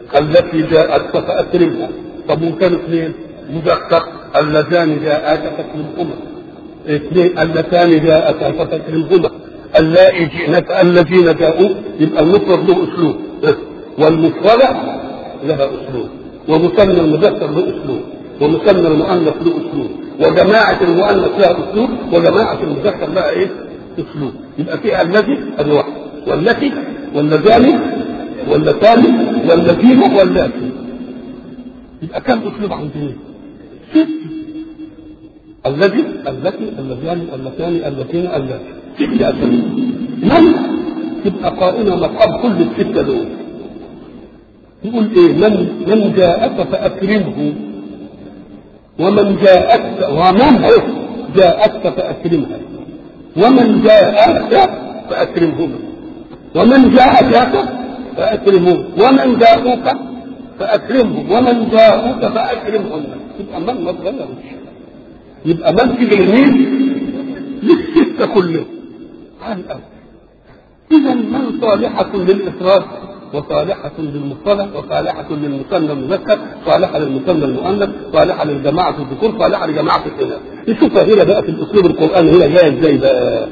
Speaker 1: التي جاءتك فأكرمها طب وإن كانوا اثنين مذكر اللذان جاءتا فاكرمهما اثنين اللتان جاءتا فتكرمهما اللائي جئنك الذين جاءوا يبقى المفرد له اسلوب والمفردة لها اسلوب ومثنى المذكر له اسلوب ومثنى المؤنث له اسلوب وجماعة المؤنث لها اسلوب وجماعة المذكر لها ايه؟ اسلوب يبقى فيها الذي الواحد والتي واللذان واللتان والذين واللاتي يبقى كم اسلوب عندنا؟ ست الذي التي اللذان اللتان اللتين اللاتي ست اساليب من تبقى قائمه مقام كل السته دول يقول ايه من من جاءك فاكرمه ومن جاءك ومن جاءك فاكرمها ومن جاءك فاكرمهما ومن جاءك فاكرمه ومن جاءوك فاكرمهم ومن جاءوك فاكرمهم يبقى من ما تغيرش يبقى من في اليمين للستة كلهم على الأول إذا من صالحة للإفراد وصالحة للمصطلح وصالحة للمثنى المذكر صالحة للمثنى المؤنث صالحة للجماعة الذكور صالحة لجماعة الإناث نشوفها هنا بقى في الأسلوب القرآني هنا جاية إزاي بقى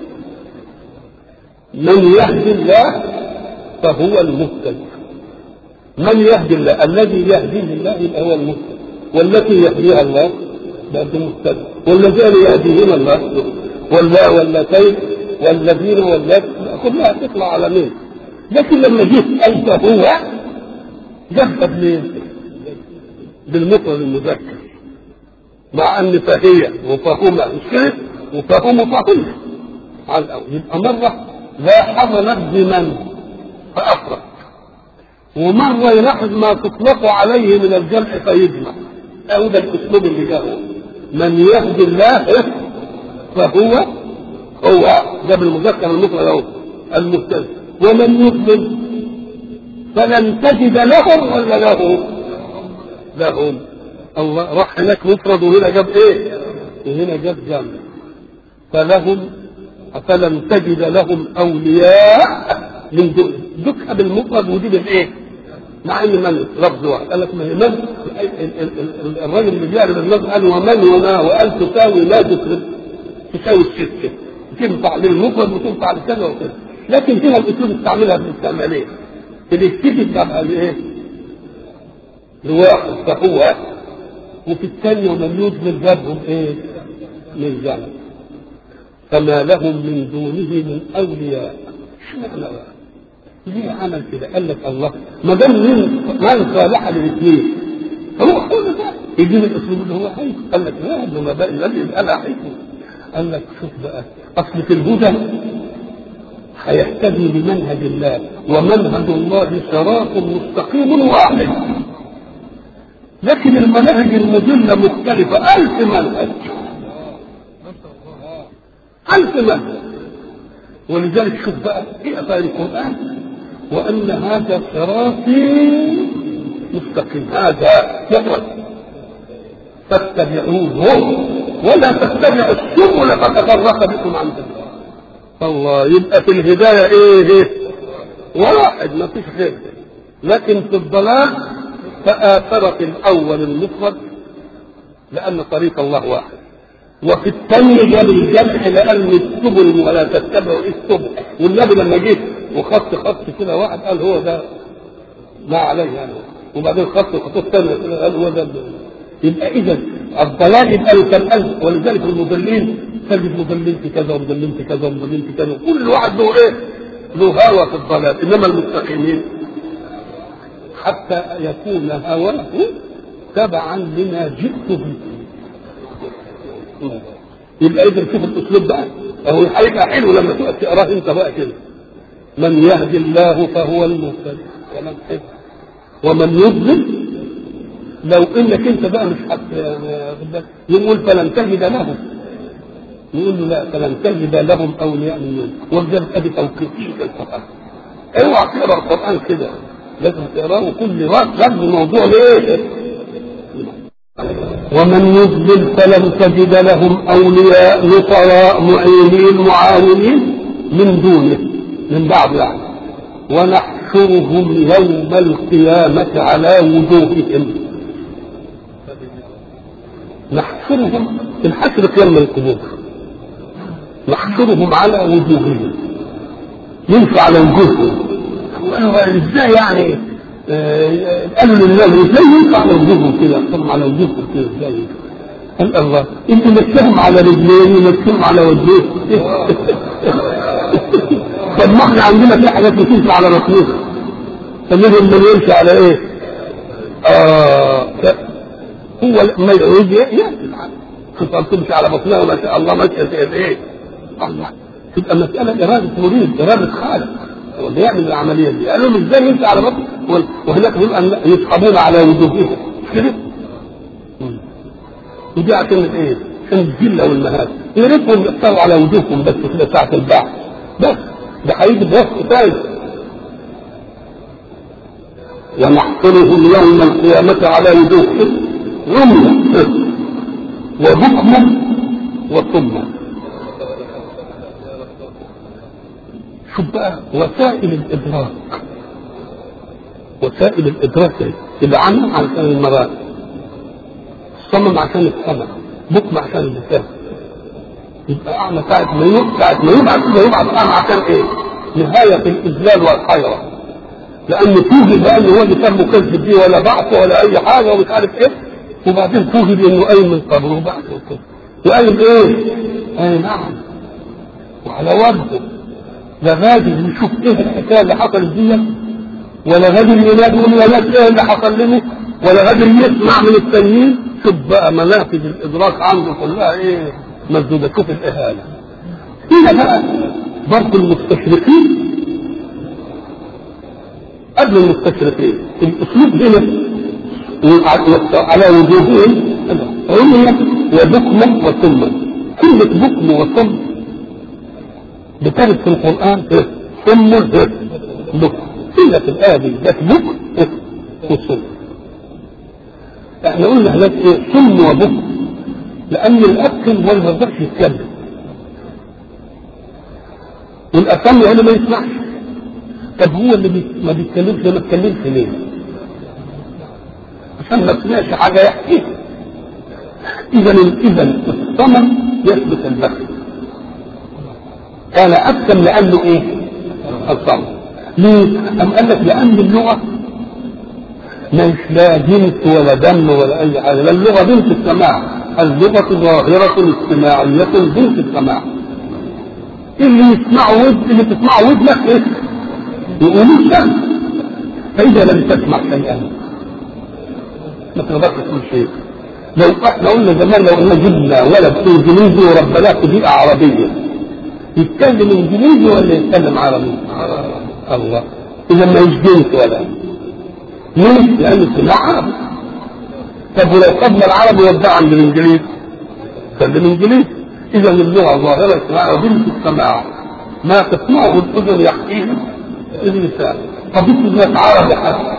Speaker 1: من يهدي الله فهو المهتد من يهدي الله الذي يهديه الله يبقى هو المهتد والتي يهديها الله بقت مهتد والذين يهديهما الله واللا واللتين والذين واللات كلها تطلع على مين لكن لما جيت انت هو جبت مين بالمفرد المذكر مع ان فهي وفهما مش كده وفهم وفهم على الاول يبقى مره لاحظ نبذ من فافرد ومره يلاحظ ما تطلق عليه من الجمع فيجمع او ده الاسلوب اللي جاءه من يهدي الله فهو هو ده بالمذكر المفرد اهو المهتد ومن يضلل فلن تجد لهم ولا له لهم الله راح هناك مفرد وهنا جاب ايه وهنا جاب جمع فلهم فلن تجد لهم اولياء من دون دكها بالمفرد ودي بالايه مع ان من لفظ واحد قال لك ما هي من الراجل اللي بيعرف اللفظ قال ومن وما وقال تساوي لا تساوي تساوي الستة تنفع للمفرد وتنفع لكذا وكذا لكن هنا الاسلوب استعملها بالاستعماليه الاستيكي بتاع الايه؟ لواحد فهو وفي الثانية ومن يدبر بابهم ايه؟ من جنة فما لهم من دونه من اولياء اشمعنى بقى؟ ليه عمل كده؟ قال لك الله ما دام من من صالحه للاثنين هو كل ده يجيب الاسلوب اللي هو حيث قال لك لا ابن ما بقى الذي يبقى لها حيث قال لك شوف بقى اصل في الهدى هيهتدي بمنهج الله ومنهج الله صراط مستقيم واحد لكن المناهج المضلة مختلفة ألف منهج ألف منهج ولذلك شوف بقى في أثار القرآن وأن هذا صراطي مستقيم هذا صراط فاتبعوه ولا تتبعوا السبل فتفرق بكم عن ذكر الله يبقى في الهداية ايه ايه واحد ما فيش غير لكن في الضلال فآثرت الأول المفرد لأن طريق الله واحد وفي الثاني جاب الجمع لأن السبل ولا تتبعوا السبل والنبي لما جه وخط خط كده واحد قال هو ده ما عليه يعني وبعدين خط خطوط ثانية كده قال هو ده يبقى إذا الضلال يبقى له كم ألف ولذلك المضلين تجد مضلين في كذا ومضلين في كذا ومضلين في كذا كل واحد له ايه؟ له هوى في الضلال انما المستقيمين حتى يكون هواه تبعا لما جئت به يبقى اذا شوف الاسلوب بقى هو هيبقى حلو لما تقعد تقراه انت بقى كده من يهدي الله فهو المهتد ومن حفظ ومن يضلل لو انك انت بقى مش حت يقول فلن تجد له يقول له لا فلن تجد لهم اولياء من دون ولذلك ادي توقيفيه في القران اوعى تقرا القران كده لازم تقراه كل رد موضوع ليه ومن يضلل فلن تجد لهم اولياء نصراء معينين معاونين من دونه من بعد يعني ونحشر ونحشرهم يوم القيامة على وجوههم نحشرهم الحشر قيام القبور نحشرهم على وجوههم ينفع على وجوههم ازاي يعني آه، قالوا لله ازاي ينفع على وجوههم كده يحشرهم على وجوههم كده ازاي قال الله انت مسهم على رجلين ومسهم على وجهين طب ما احنا عندنا في حاجات بتمشي على مخلوق فمنهم من يمشي على ايه؟ آه هو ما يجي يأتي العالم شوف أن تمشي على بطنها ما شاء الله ماشية زي ايه؟ الله تبقى مسألة إرادة مريد إرادة خالق هو اللي يعمل العملية دي قال لهم ازاي يمشي على بطنه وهناك هم أن يسحبون على وجوههم مش كده؟ ودي عشان ايه؟ عشان الذلة والمهانة يا ريتهم يقطعوا على وجوههم بس كده ساعة البعث بس ده هيجي بوصف ثاني ونحصرهم يوم القيامة على وجوههم عميا وبكما وصما شوف بقى وسائل الإدراك وسائل الإدراك العمى عشان المرأة الصمم عشان السمع بكم عشان اللسان يبقى أعمى ساعة ما يبعث ساعة ما يبعث ما يبعث أعمى عشان إيه؟ نهاية الإذلال والحيرة لأن توجد بقى إن هو اللي كان مكذب بيه ولا بعث ولا أي حاجة ومش عارف إيه وبعدين توجد إنه قايم من قبره وبعث وكده وقايم إيه؟ أي نعم وعلى وجهه لا غادر يشوف إيه الحكاية اللي حصلت دي ولا غادر ينادي يقول يا ناس إيه اللي حصل لنا ولا غادر يسمع من التانيين شوف بقى منافذ الادراك عنده كلها ايه مسدوده شوف الاهانه هنا بقى برضه المستشرقين قبل المستشرقين الاسلوب هنا على وجوههم عمية وبكمة وصمة كلمة بكم وصم بترد في القرآن صم بكم قيل في الآية دي جت بكم وصم احنا قلنا هناك ايه سم وبكم لان الابكم هو اللي ما يقدرش يتكلم والاسم هنا ما يسمعش طب هو اللي بي... ما بيتكلمش ما اتكلمش ليه؟ عشان ما سمعش حاجه يحكيها اذا اذا الصمم يثبت البكم كان ابكم لانه ايه؟ الصمم ليه؟ أم قال لك لأن اللغة مش لا جنس ولا دم ولا اي حاجه لا اللغه بنت السماع اللغه ظاهره اجتماعيه بنت السماع اللي يسمعه ود اللي تسمعه ودنك ايه؟ يقولوا الشمس فاذا لم تسمع شيئا ما تقدرش تقول شيء لو احنا قلنا زمان لو قلنا جبنا ولد انجليزي وربناه في بيئه عربيه يتكلم انجليزي ولا يتكلم عربي؟ الله اذا ما يجنس ولا ليه؟ لأن السماع عربي. طب ولو خدنا العربي ودعا بالإنجليز كلم إنجليز. إذا اللغة ظاهرة السماع وبنت السماع. ما تسمعه الأذن يحكيه اللسان. طب أنت عربي حتى.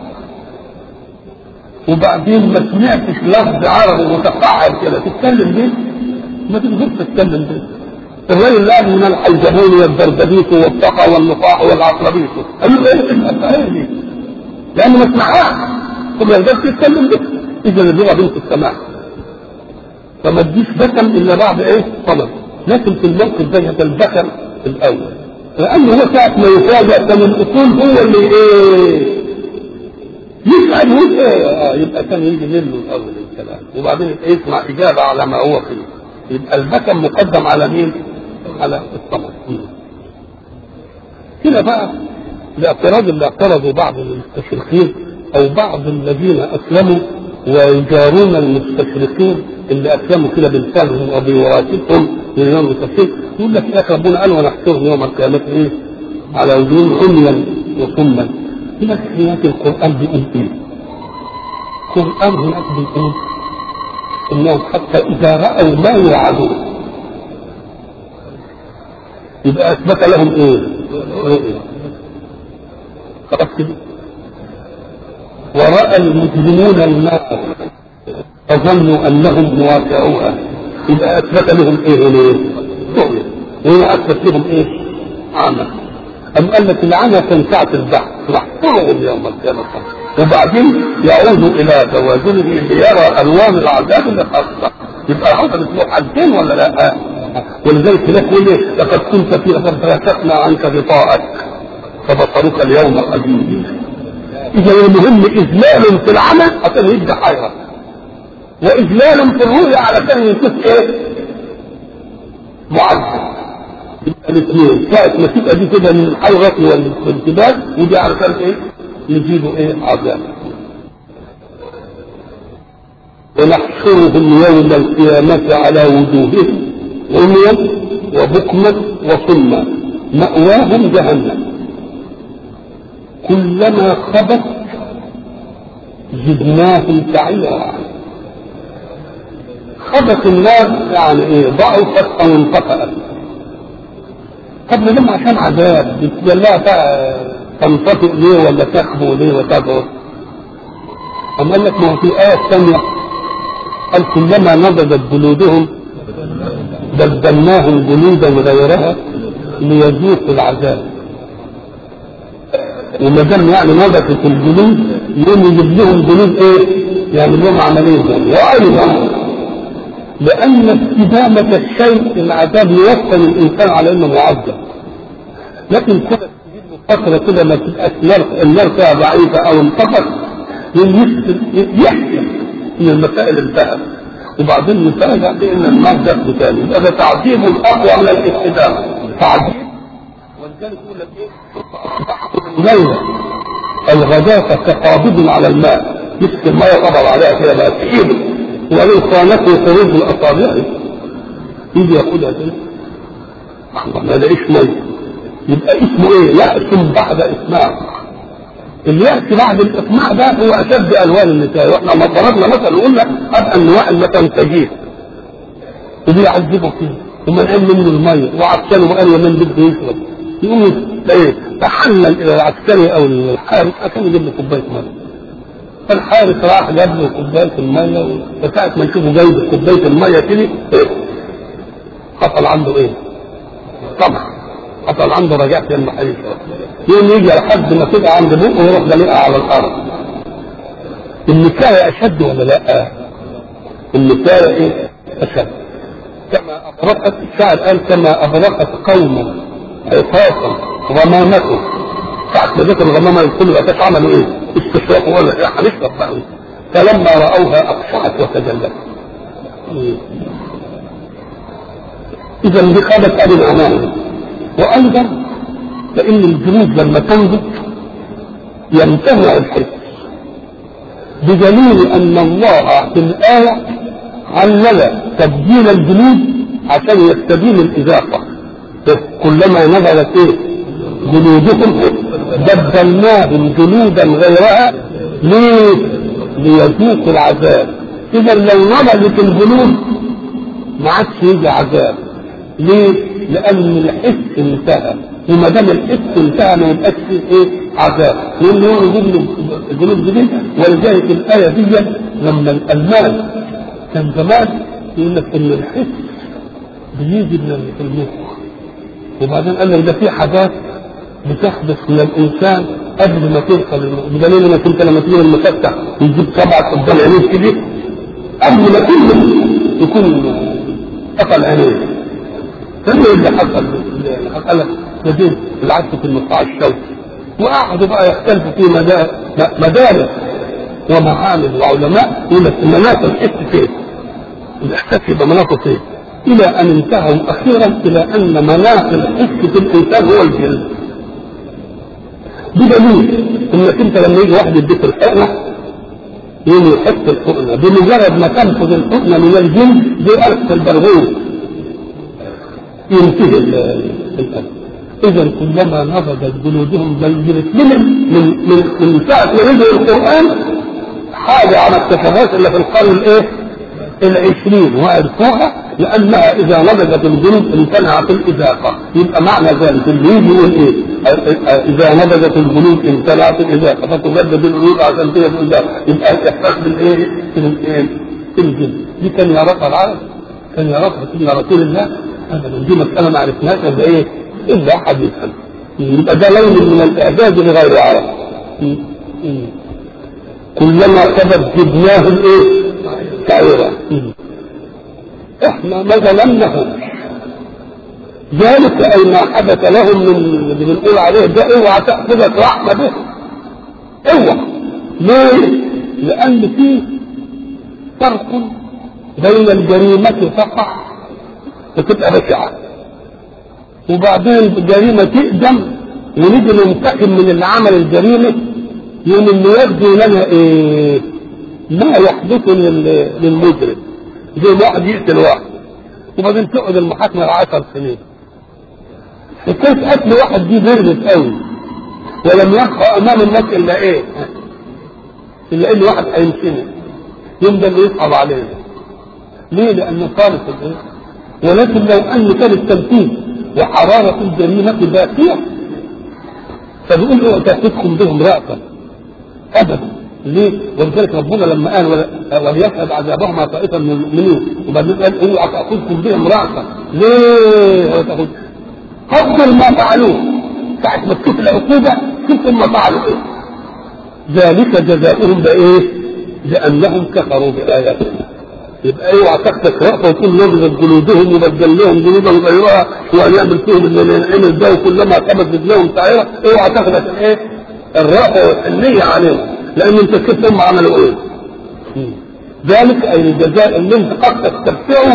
Speaker 1: وبعدين ما سمعتش لفظ عربي متفاعل كده تتكلم بيه؟ ما تقدرش تتكلم بيه. الرجل الآن من الحيزبون والدردبيس والطقى والنقاع والعقربيس. قالوا ايه دي؟ لانه ما سمعهاش ثم يقدرش يتكلم به اذا اللغه بنت السماع فما تجيش بكم الا بعد ايه طلب لكن في الموقف ده البكم الاول لانه هو ساعه ما يفاجئ كان الاصول هو اللي ايه يسال يقول ايه آه يبقى كان يجي منه الاول الكلام وبعدين يسمع اجابه على ما هو فيه يبقى البكم مقدم على مين؟ على الطلب هنا بقى الاعتراض اللي اعترضوا بعض المستشرقين او بعض الذين اسلموا ويجارون المستشرقين اللي اسلموا كده بلسانهم وبواسطهم من يوم التفسير يقول لك يا اخي ربنا قال ونحشرهم يوم القيامه ايه؟ على وجوههم عميا وصما هنا هناك القران بيقول ايه؟ القران هناك بيقول انهم حتى اذا راوا ما يوعدون يبقى اثبت لهم ايه؟ رؤيه خلاص كده ورأى المجرمون النار فظنوا انهم مواقعوها يبقى اثبت لهم ايه هنا؟ رؤية وهنا اثبت لهم ايه؟ عمى أم قال لك العمى كان ساعة البحث نحصرهم يوم القيامة وبعدين يعود إلى توازنه ليرى ألوان العذاب اللي خاصة يبقى حصلت له حاجتين ولا لا؟ ولذلك هناك يقول ايه لقد كنت في اثر فكشفنا عنك غطاءك فبصرك اليوم حديد اذا المهم اذلال في العمل عشان يدي حيرة واذلال في الرؤيا علشان يشوف ايه معذب يبقى الاثنين ساعة ما تبقى دي كده من الحيرة والانتباه ودي علشان ايه يجيبوا ايه عذاب ونحشرهم يوم القيامة على وجوههم عميا وبكما وصما مأواهم جهنم كلما خبت زدناهم سعيرا خبت النار يعني ايه ضعفت او انطفأت طب لما عشان عذاب بتجلها بقى تنطفئ ليه ولا تخبو ليه وتبعد أم قال لك ما هو في آية ثانية قال كلما نضجت جلودهم بدلناهم جلودا غيرها ليذوقوا العذاب وما دام يعني نضجت الجلود يوم يجيب لهم جلود ايه؟ يعني لهم عمليه ثانيه وايضا لان استدامه الشيء العذاب يوصل الانسان على انه معذب لكن كده تجيب له فتره كده ما تبقاش النار فيها ضعيفه او انتقص يحسن ان المسائل انتهت وبعدين يفاجأ بان النار جت تاني يبقى ده تعذيب اقوى من الاستدامه تعذيب ولذلك يقول لك ايه ليلة الغداة كقابض على الماء مسك الماء قبض عليها كده بقى تقيل وبعدين خانته خروج الاصابع يجي ياخدها كده ما لاقيش ميه يبقى اسمه ايه؟ يأسم بعد اسماع اليأس بعد الإقناع ده هو أشد ألوان النساء وإحنا ما ضربنا مثلا وقلنا أبقى أنواع مثلا تجيب ودي يعذبه فيه ثم نقل منه المية وعطشان وقال يمين بده يشرب يقوم ايه تحلل إلى العسكري أو الحارس عشان يجيب له كوباية مية فالحارس راح جاب له كوباية المية وساعة ما يشوفه جايب كوباية المية كده إيه؟ حصل عنده إيه؟ طبعا حصل عنده رجعت في المحل يوم يجي لحد ما تبقى عند بقه ويروح دليقها على الارض النكاية اشد ولا لا النكاية ايه اشد كما ابرقت الشاعر قال كما ابرقت قوما عصاصا غمامته ساعة ما ذكر الغمامة يقول له عملوا ايه استشراقوا ولا ايه هنشرب بقى فلما رأوها أقشعت وتجلت إذا دي خابت أبي الأمان وايضا فان الجنود لما تنضج يمتنع الحس بدليل ان الله في الايه علل تبديل الجنود عشان يستبين الاذاقه كلما نزلت ايه جنودكم بدلناهم جنودا غيرها ليه ليذوقوا العذاب اذا لو نضجت الجنود ما عادش يجي عذاب ليه؟ لأن الحس انتهى وما دام الحس انتهى ما يبقاش فيه ايه؟ عذاب لأن هو يجيب له الجنود جديد ولذلك الآية دي لما الألمان كان زمان يقول لك إن الحس بيجي من المخ وبعدين قال لك ده في حاجات بتحدث من الإنسان قبل ما توصل بدليل انك انت لما تيجي المفتح يجيب سبعة قدام عينيك كده قبل ما تنزل يكون قفل عينيك ثم اللي حصل قال لك نجيب العكس في المقطع الشوكي وقعدوا بقى يختلفوا في مدارس ومعامل وعلماء يقول لك مناط الحس فين؟ الاحساس يبقى مناطه فين؟ الى ان انتهوا اخيرا الى ان مناط الحس في الانسان هو الجلد بدليل انك انت لما يجي واحد يديك الحقنه يوم يحط الحقنه بمجرد ما تنفذ الحقنه من الجلد زي ألف البرغوث ينتهي الأمر إذا كلما نضجت جلودهم بينت لهم من من من ساعة ما نزل القرآن حاجة على التفاهات اللي في القرن الإيه؟ العشرين وعرفوها لأنها إذا نضجت الجلود امتنعت الإذاقة يبقى معنى ذلك اللي يجي يقول إيه؟ إذا نضجت الجلود امتنعت الإذاقة فتجدد الجلود عشان كده الإذاقة يبقى الإحساس بالإيه؟ في الإيه؟ في الجلد دي كان يعرفها العرب كان يعرفها سيدنا رسول الله ابدا دي مساله ما عرفناش الا ايه الا احد يفهم يبقى ده لون من الاعجاز لغير العرب كلما كذب جبناه الايه سعيرا احنا ما ظلمناهم ذلك اي ما حدث لهم من اللي بنقول عليه ده اوعى تاخذك رحمه به اوعى ليه؟ لان فيه فرق بين الجريمه تقع وتبقى بشعه وبعدين الجريمه تقدم ونيجي ننتقم من اللي عمل الجريمه يوم اللي يبدو لنا ايه ما يحدث لل- للمجرم زي ما واحد يقتل واحد وبعدين تقعد المحاكمه عشر سنين حكايه قتل واحد دي بردت قوي ولم يبقى امام الناس الا ايه؟ الا ان واحد هيمشينا يوم ده اللي يصعب علينا ليه؟ لانه خالص الايه؟ ولكن لو ان كان التنفيذ وحراره الجريمه باقيه فبيقول اوعوا تاخذكم بهم رأفا ابدا ليه؟ ولذلك ربنا لما قال ولا- وليشهد عذابهما طائفه من المؤمنين وبعدين قال اوعى تاخذكم بهم رأفا ليه؟ ولا تاخذ قدر ما فعلوه ساعة ما تشوف العقوبة شوف هم فعلوا ايه ذلك جزاؤهم بايه؟ لأنهم كفروا بآياتنا يبقى اوعى تاخدك رأفة وتقول نضرب جلودهم وبدل لهم جلودهم غيرها وهنعمل فيهم اللي نعمل ده وكلما قبضت لهم سعيرة اوعى تاخدك الايه؟ الرأفة والحنية عليهم لأن انت شفت هم عملوا ايه؟ ذلك أي الجزاء اللي انت قد تستمتعه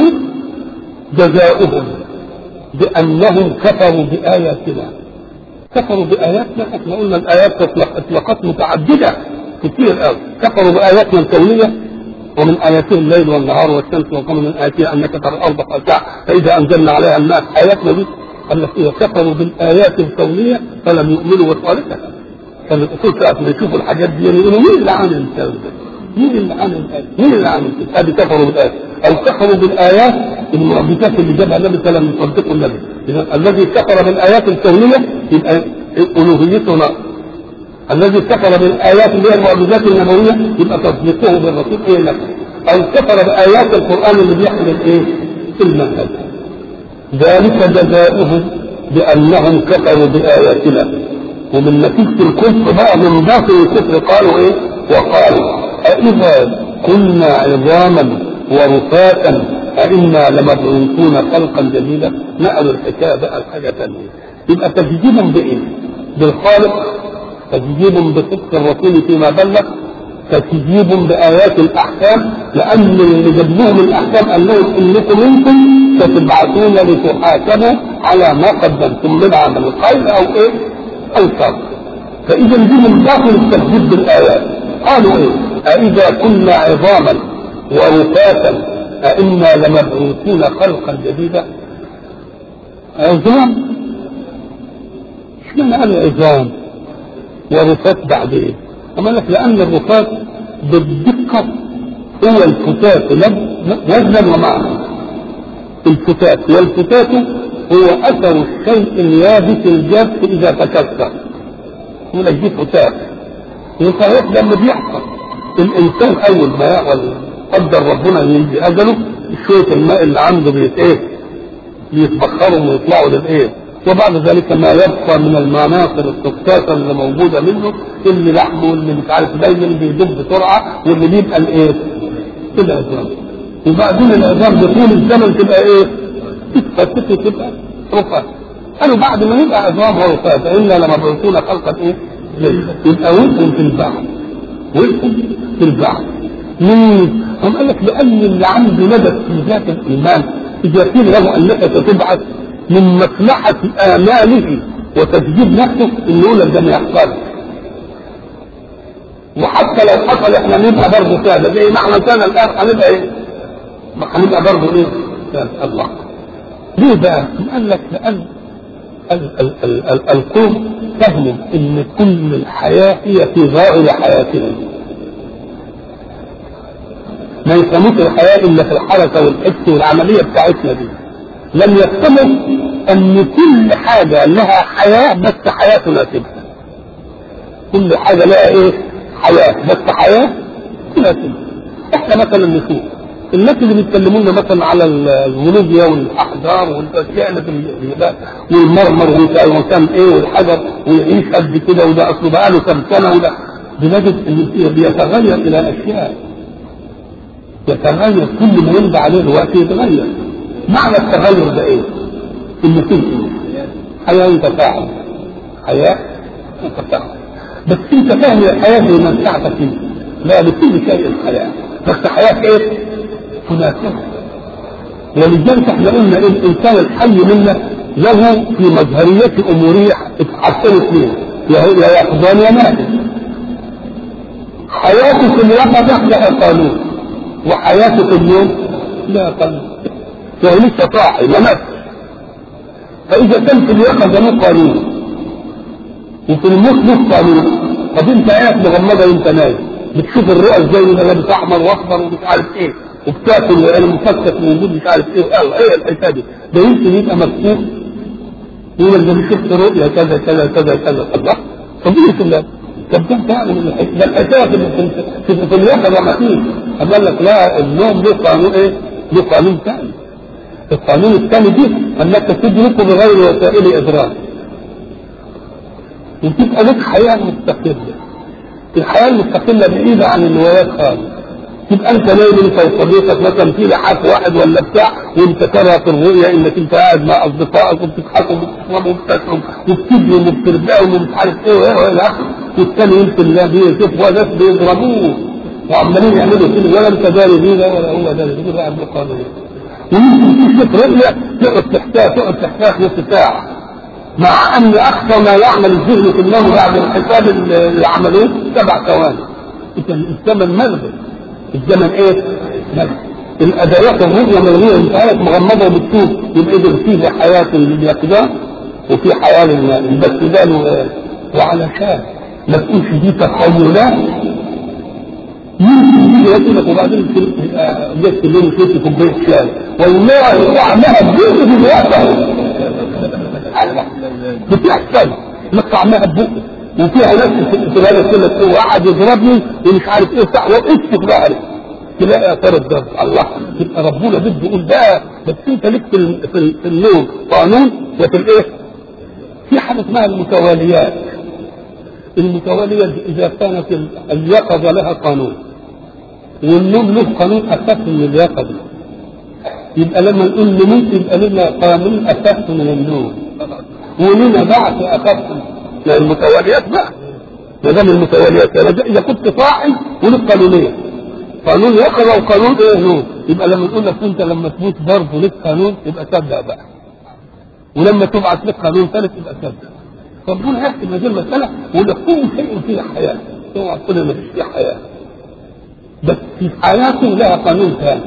Speaker 1: جزاؤهم بأنهم كفروا بآياتنا كفروا بآياتنا احنا قلنا الآيات تطلق إطلاقات متعددة كتير قوي كفروا بآياتنا الكونية ومن آياته الليل والنهار والشمس والقمر من آياته أنك ترى الأرض خاشعة فإذا أنزلنا عليها الماء آياتنا دي قال لك إيه كفروا بالآيات الكونية فلم يؤمنوا بصالحها كان الأصول ساعة ما يشوفوا الحاجات دي يقولوا مين اللي عامل الكلام ده؟ مين اللي عامل الآيات؟ مين اللي عامل كده؟ هذه كفروا بالآيات أو كفروا بالآيات المعجزات اللي جابها النبي فلم يصدقوا النبي إذا الذي كفر بالآيات الكونية يبقى ألوهيته ناقص الذي كفر بالآيات اللي هي المعجزات النبوية يبقى تصديقه بالرسول إيه لك أو كفر بآيات القرآن اللي بيحمل إيه؟ المنهج ذلك جزاؤهم بأنهم كفروا بآياتنا ومن نتيجة الكفر بقى من باطل الكفر قالوا إيه؟ وقالوا أإذا كنا عظاما ورفاتا أئنا لمبعوثون خلقا جديدا نقلوا الحكاية بقى لحاجة ثانية يبقى تجديد بإيه؟ بالخالق تجديد بصدق الرسول فيما بلغ تكذيب بآيات الأحكام لأن اللي جاب لهم الأحكام قال لهم إنكم منكم ستبعثون لتحاكموا على ما قدمتم من عمل الخير أو إيه؟ أو شر فإذا دي من داخل التكذيب بالآيات قالوا إيه؟ أإذا كنا عظاما ورفاتا أئنا لمبعوثون خلقا جديدا عظام اشمعنى قالوا عظام ورفات بعدين أما لك لأن الرفات بالدقة هو الفتات وزنا ومعنى الفتات والفتات هو أثر الشيء اليابس الجاف إذا تكسر يقول لك دي فتات وصحيح لما بيحصل الإنسان أول ما يعمل قدر ربنا يجي أجله شوية الماء اللي عنده بيت إيه بيتبخروا ويطلعوا للإيه وبعد ذلك ما يبقى من المناصر التكتاسة اللي موجودة منه اللي لحمه واللي مش عارف دايما بيدب بسرعة واللي بيبقى الايه؟ العظام وبعدين العظام بطول الزمن تبقى ايه؟ تتفتت وتبقى رفات قالوا بعد ما يبقى عظام ورفات فإنا لمبعوثون خلقا ايه؟ يبقى وقفوا في البحر وقفوا في البحر ليه؟ هم قال لك لأن اللي عنده ندب في ذات الإيمان إذا قيل له أنك ستبعث من مصلحة آماله وتجديد نفسه إن يقول لك ده ما يحصلش. وحتى لو حصل احنا نبقى برضه سادة زي ما احنا كان الآن هنبقى إيه؟ ما هنبقى برضه إيه؟ سادة الله. ليه بقى؟ قال لك لأن ال- ال- ال- ال- القوم فهموا إن كل الحياة هي في ظاهر حياتنا. ما يفهموش الحياة إلا في الحركة والحس والعملية بتاعتنا دي. لم يفهموا ان كل حاجة لها حياة بس حياة تناسبها كل حاجة لها ايه حياة بس حياة تناسبها احنا مثلا نشوف الناس اللي بيتكلمونا مثلا على الجيولوجيا والاحجار والاشياء اللي في ال- والمرمر وكان ايه والحجر ويعيش قد كده وده اصله بقى له كم سنه وده بنجد ان بيتغير الى اشياء يتغير كل ما يمضي عليه الوقت يتغير معنى التغير ده ايه؟ ان فيه حياه وتفاعل حياه وتفاعل بس انت فاهم الحياه زي ما بتاعتك انت لا لكل شيء الحياه بس حياه ايه؟ ثلاثيه ولذلك احنا قلنا ان الانسان الحي منا له في مظهرية امورية اتحسنت اثنين يا يا يقظان يا نائم حياته في اليقظة لها قانون وحياته في اليوم لا قانون فهو لسه صاحي ما مات فاذا كان في اليقظة له قانون وفي الموت له قانون طب انت قاعد مغمضة وانت نايم بتشوف الرؤى ازاي وده لابس احمر واخضر ومش عارف ايه وبتاكل وانا مفكك موجود مش عارف ايه يلا ايه الحكايه دي ده يمكن يبقى مفتوح يقول لك ده أنا شفت رؤيا كذا كذا كذا كذا الله طبيعي الله طب ده تعلم الحكايه ده الحكايه في في في, في اليقظه ما فيش قال لك لا النوم له قانون ايه؟ له قانون ثاني القانون الثاني دي انك تدرك بغير وسائل ادراك وتبقى لك حياه مستقله الحياه المستقله بعيده عن الروايات خالص تبقى انت نايم انت وصديقك مثلا في لحاف واحد ولا بتاع وانت ترى في الرؤيا انك انت قاعد مع اصدقائك وبتضحكوا وبتشربوا وبتاكلوا وبتبنوا وبتربعوا ومش عارف ايه وايه وايه الاخر والثاني يمكن لا بيشوف ناس بيضربوه وعمالين يعملوا كده ولا انت داري بيه ده ولا هو داري بيه ده عنده قانون ويمكن تشوف رؤيا تقعد تحتاج تقعد تحتاج نص ساعه مع ان اقصى ما يعمل الذهن في النوم بعد الحساب اللي عملوه سبع ثواني الزمن ملغي الزمن ايه؟ ملغي الادوات الرؤيه ملغيه انت عارف مغمضه وبتشوف يبقى اذا في حياه لليقظه وفي حياه للنائم بس ده له- وعلشان ما تقولش دي تخيلات يمكن يجي ياكلك وبعدين جت الليل وشربت كوبايه شاي والله طعمها بجزء في الوقت بتحصل لك طعمها ببقه وفيها ناس في هذا كله هو قاعد يضربني ومش عارف ايه بتاع وقفت في ظهري تلاقي اثار الضرب الله يبقى ربنا بده يقول ده بس انت ليك في ال- في, ال- في النوم قانون وفي الايه؟ في حاجه اسمها المتواليات المتوالية إذا كانت ال- اليقظة لها قانون والنوم له قانون أخف من اليقظة يبقى لما نقول نموت يبقى لنا قانون أخف من النوم ولنا بعث أخف من المتواليات بقى ما دام المتواليات يعني إذا كنت صاحي ولك قانونين قانون يقظة وقانون إيه نوم يبقى لما نقول لك أنت لما تموت برضه لك قانون يبقى صدق بقى ولما تبعث لك قانون ثالث يبقى صدق ربنا يحكم هذه المسألة ويقول لك كل شيء فيه حياة اوعى تقول ما فيش فيه حياة بس في حياته لها قانون ثاني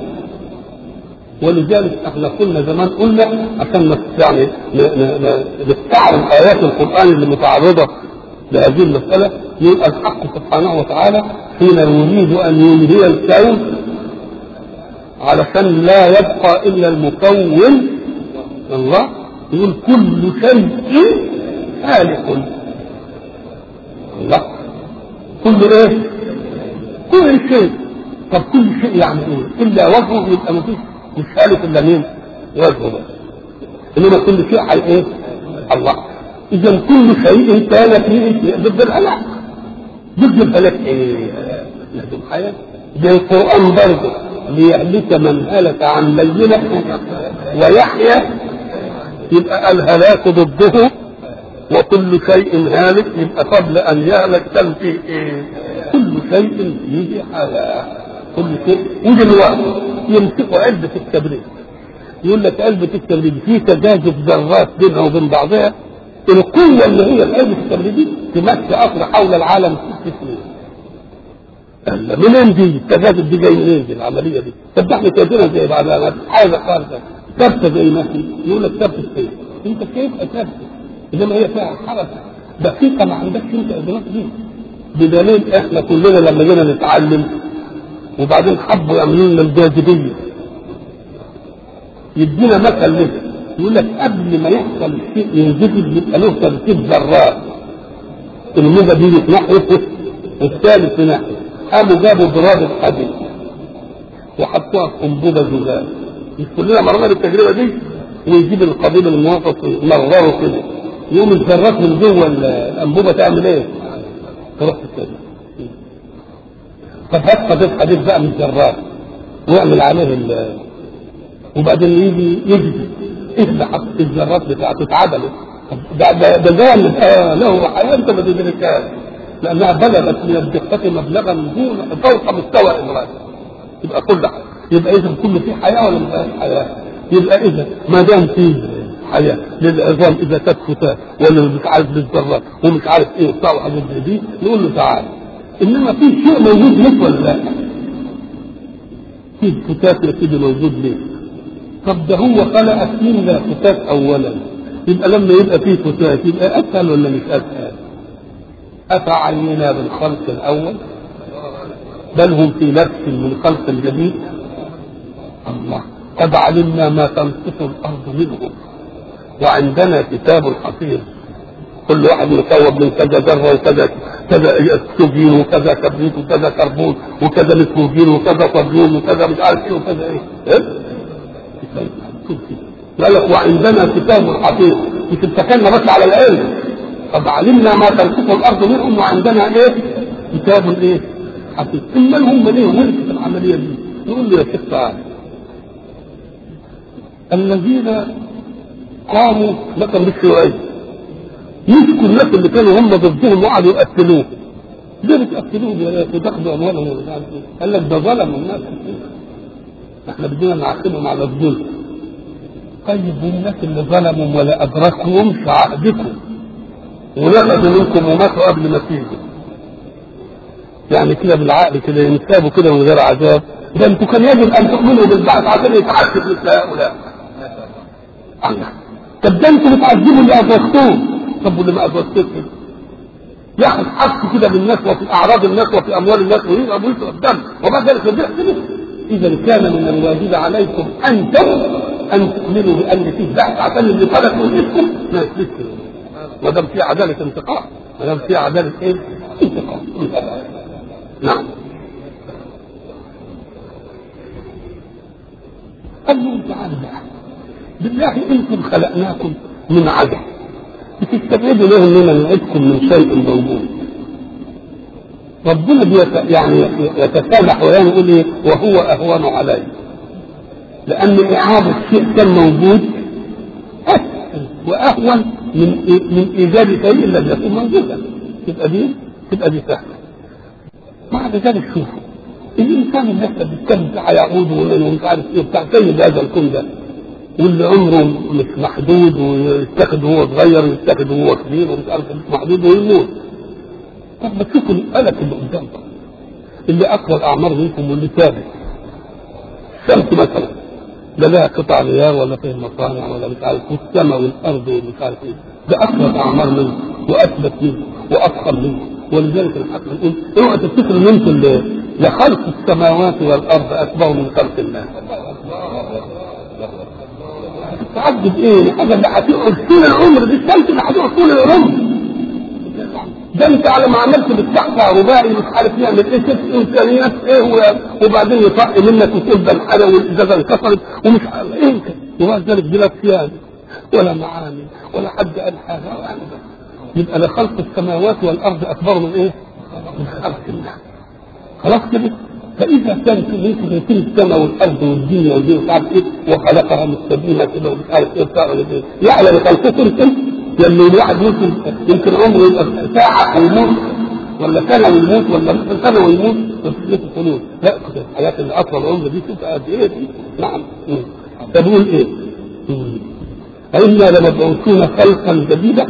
Speaker 1: ولذلك احنا كنا زمان قلنا عشان نس- يعني ن- ن- ن- نستعرض ايات القران اللي متعرضه لهذه المساله يبقى الحق سبحانه وتعالى حين يريد ان ينهي الكون علشان لا يبقى الا المكون الله يقول كل شيء هالك الله كل ايه كل شيء طب كل شيء يعني ايه الا وجهه يبقى ما فيش مش هالك الا مين وجهه بس انما كل شيء على ايه الله اذا كل شيء كان فيه ضد الهلاك ضد الهلاك ايه لازم حياه ده القران برضه ليهلك من هلك عن بينه ويحيى يبقى الهلاك ضده وكل شيء هالك يبقى قبل ان يهلك كان فيه ايه؟ كل شيء فيه حياه كل شيء ودلوقتي يمسكوا علبه الكبريت يقول لك علبه الكبريت في تجاذب ذرات بينها وبين بعضها القوه اللي هي علبه الكبريت دي تمشي قطر حول العالم ست سنين قال منين دي التجاذب دي جاي منين دي العمليه دي طب ده احنا كاتبينها زي بعضها حاجه خالصه ثابته زي ما هي يقول لك ثابته فين انت كيف ثابته انما هي فيها حركه دقيقه ما عندكش انت ادراك دي بدليل احنا كلنا لما جينا نتعلم وبعدين حبوا يعملوا لنا الجاذبيه يدينا مثل ليه يقول لك قبل ما يحصل شيء ينجذب يبقى له ترتيب ذرات الموجه دي في ناحيه والثالث في ناحيه قاموا جابوا براد الحديد وحطوها في انبوبه زجاج مش كلنا مرينا بالتجربه دي ويجيب القضيب الموقف يمرره كده يقوم الذرات من جوه الانبوبه تعمل ايه؟ تروح تتكلم طب هات قضيب حديد بقى من الذرات ويعمل عليه ال وبعدين يجي يجي اذا حط الذرات بتاعته اتعدلت ده ده ده جامد اه له حياه انت ما تدركهاش لانها بلغت من الدقه مبلغا دون فوق مستوى الادراك يبقى كل حاجه يبقى اذا كل فيه حياه ولا ما فيهاش حياه يبقى اذا ما دام فيه حياه للعظام اذا كانت فتاه ولا مش عارف للذرات ومش عارف ايه وبتاع وحاجات زي دي نقول له تعال انما في شيء موجود لك ولا لا؟ في فتاه يا سيدي موجود لك طب ده هو خلق فيه لا فتاه اولا يبقى لما يبقى فيه فتاه يبقى اسهل ولا مش اسهل؟ افعينا بالخلق الاول بل هم في نفس من خلق جديد الله قد علمنا ما تنقص الارض منهم وعندنا كتاب حفيظ كل واحد مكون من كذا ذره وكذا كذا اكسجين وكذا كبريت وكذا كربون وكذا نيتروجين وكذا صوديوم وكذا مش عارف ايه وكذا ايه ايه قال لك وعندنا كتاب حفيظ مش اتكلنا بس على العلم قد علمنا ما تنقص الارض منهم وعندنا ايه كتاب ايه حفيظ ثم هم ليه ورث في العمليه دي نقول له يا شيخ تعالى الذين قاموا مثلا بالشيوعيه يمسكوا الناس اللي كانوا هم ضدهم وقعدوا يقتلوه ليه بتقتلوهم يا ناس وتاخدوا اموالهم ومش عارف ايه قال لك ده ظلم الناس احنا بدنا نعاقبهم على الظلم طيب والناس اللي ظلموا ولا ادركهمش عهدكم ونقضوا منكم وماتوا قبل ما تيجوا يعني كده بالعقل كده ينسابوا كده من غير عذاب ده انتوا كان يجب ان تؤمنوا بالبعث عشان يتعذب مثل هؤلاء الله طب ده انتوا بتعذبوا اللي ادركتوه طب واللي ما ادركتوش ياخذ حقه كده بالناس وفي اعراض الناس وفي اموال الناس ويضرب ويسرق الدم وبعد ذلك يحسبه اذا كان من الواجب عليكم انتم ان تؤمنوا بان فيه بعث عشان اللي طلب منكم ما يسلكش ما دام في عداله انتقام ما دام في عداله ايه؟ انتقام نعم قال له تعالى بقى بالله انتم خلقناكم من عدم بتستبعدوا له اننا نعدكم من شيء موجود ربنا بيت يعني يتسامح ويعني يقول ايه وهو اهون علي لان اعاده الشيء كان موجود اسهل واهون من من ايجاد شيء لم يكن موجودا تبقى دي تبقى دي سهله بعد ذلك شوفوا الانسان اللي احنا بنتكلم بتاع يعود ومش عارف ايه بتاع سيد هذا الكون ده واللي عمره مش محدود ويتاخد وهو صغير ويتاخد وهو كبير ومش عارف مش محدود ويموت طب ما تشوفوا الالك اللي قدامكم اللي اقوى الاعمار منكم واللي ثابت الشمس مثلا لا لها قطع غيار ولا فيه مصانع ولا مش عارف والسماء والارض ومش عارف ايه ده اقوى الاعمار منه واثبت منه واضخم منه ولذلك الحق نقول اوعى تفتكروا ان انتم لخلق السماوات والارض اكبر من خلق الله تعجب ايه الحاجه اللي هتقعد طول العمر دي الشمس اللي هتقعد طول العمر ده انت على ما عملت بالسحفه رباعي مش عارف يعمل ايه ست امكانيات ايه وبعدين يطق منك وتقول ده الحاجه والازازه انكسرت ومش عارف ايه وبعد ذلك بلا صيانه ولا معاني ولا حد قال حاجه يعني يبقى لخلق السماوات والارض اكبر من ايه؟ من خلق الله خلاص كده فاذا كانت ممكن يكون السماء والارض والدنيا والدنيا مش عارف ايه وخلقها مستبينه كده ومش عارف ايه بتاع ولا ايه يعلم خلقكم انتم لما الواحد يمكن يمكن عمره يبقى ساعه ويموت ولا سنه ويموت ولا نصف سنه ويموت وتثبت الخلود لا كده الحياه اللي اطول عمر دي تبقى قد ايه دي؟ نعم تقول ايه؟ أئنا لمبعوثون خلقا جديدا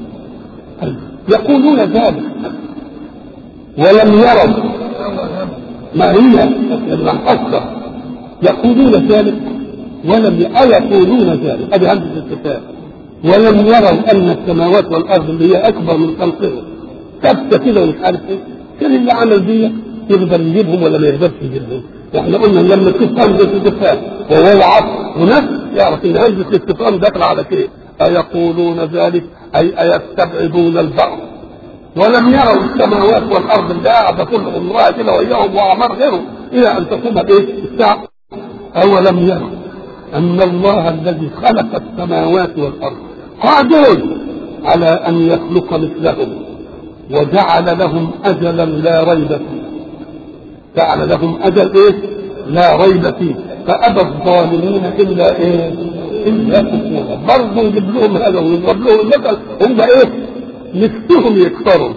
Speaker 1: يقولون ذلك ولم يروا ما هي المحصة يقولون ذلك ولم يقولون ذلك هذه همزة الكتاب ولم يروا أن السماوات والأرض اللي هي أكبر من خلقهم ثابتة كده ومش عارف إيه كان اللي عمل دي يقدر يجيبهم ولا ما يقدرش يجيبهم احنا قلنا لما الاستفهام ده استفهام وهو العصر هناك يعرف ان هذه الاستفهام داخل على كده أيقولون ذلك أي أيستبعدون البعض ولم يروا السماوات والارض اللي قاعده كل امراه كده وياهم واعمار غيرهم الى ان تقوم بايه؟ الساعة أولم يروا أن الله الذي خلق السماوات والأرض قادر على أن يخلق مثلهم وجعل لهم أجلا لا ريب فيه جعل لهم أجل إيه؟ لا ريب فيه فأبى الظالمين إلا إيه؟ إلا كفورا برضه يجيب لهم هذا ويضرب لهم المثل هم إيه؟ نفسهم يكفروا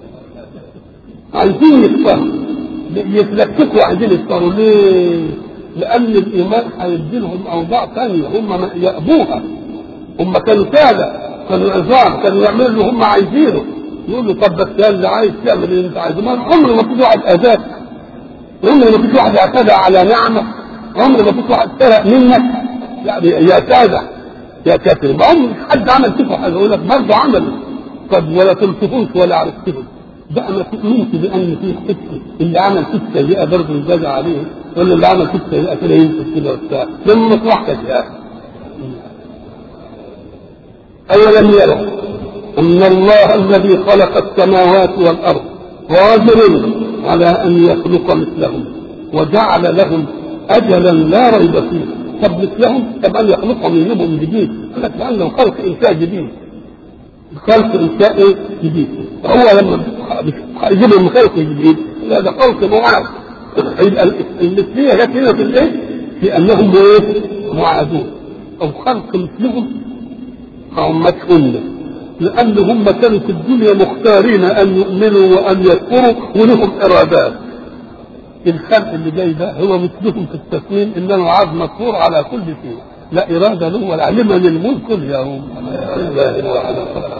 Speaker 1: عايزين يكفروا يتلككوا عايزين يكفروا ليه؟ لأن الإيمان هيدي لهم أوضاع ثانية هم يأبوها هم كانوا سادة كانوا عظام كانوا يعملوا اللي هم عايزينه يقول له طب بس يا اللي عايز تعمل اللي انت عايزه ما عمر ما في واحد اذاك عمر ما في واحد اعتدى على نعمه عمر ما في واحد سرق منك يعني يا سادة يا كافر ما عمر حد عمل فيكم حاجه يقول لك برضه عمل طب ولا تلطفوش ولا عرفتهم بقى ما تؤمنش بان في حته اللي عمل فيك سيئه برضه يجازى عليه ولا اللي عمل فيك سيئه كده يمسك كده وبتاع ده من مصلحتك يا اخي أولم يروا أن الله الذي خلق السماوات والأرض قادر على أن يخلق مثلهم وجعل لهم أجلا لا ريب فيه طب مثلهم طب أن يخلقهم يجيبهم جديد قال لك لأنه خلق إنسان جديد خلق إنسان إيه؟ جديد هو لما يجيبهم خلق جديد لا ده خلق معاد يبقى المثلية جت هنا في الإيه؟ في أنهم إيه؟ معادون أو خلق مثلهم عمتهن لأن هم كانوا في الدنيا مختارين أن يؤمنوا وأن يكفروا ولهم إرادات الخلق اللي جاي ده هو مثلهم في التكوين إنما عاد مكفور على كل شيء لا إرادة له ولا علم للملك اليوم لله الواحد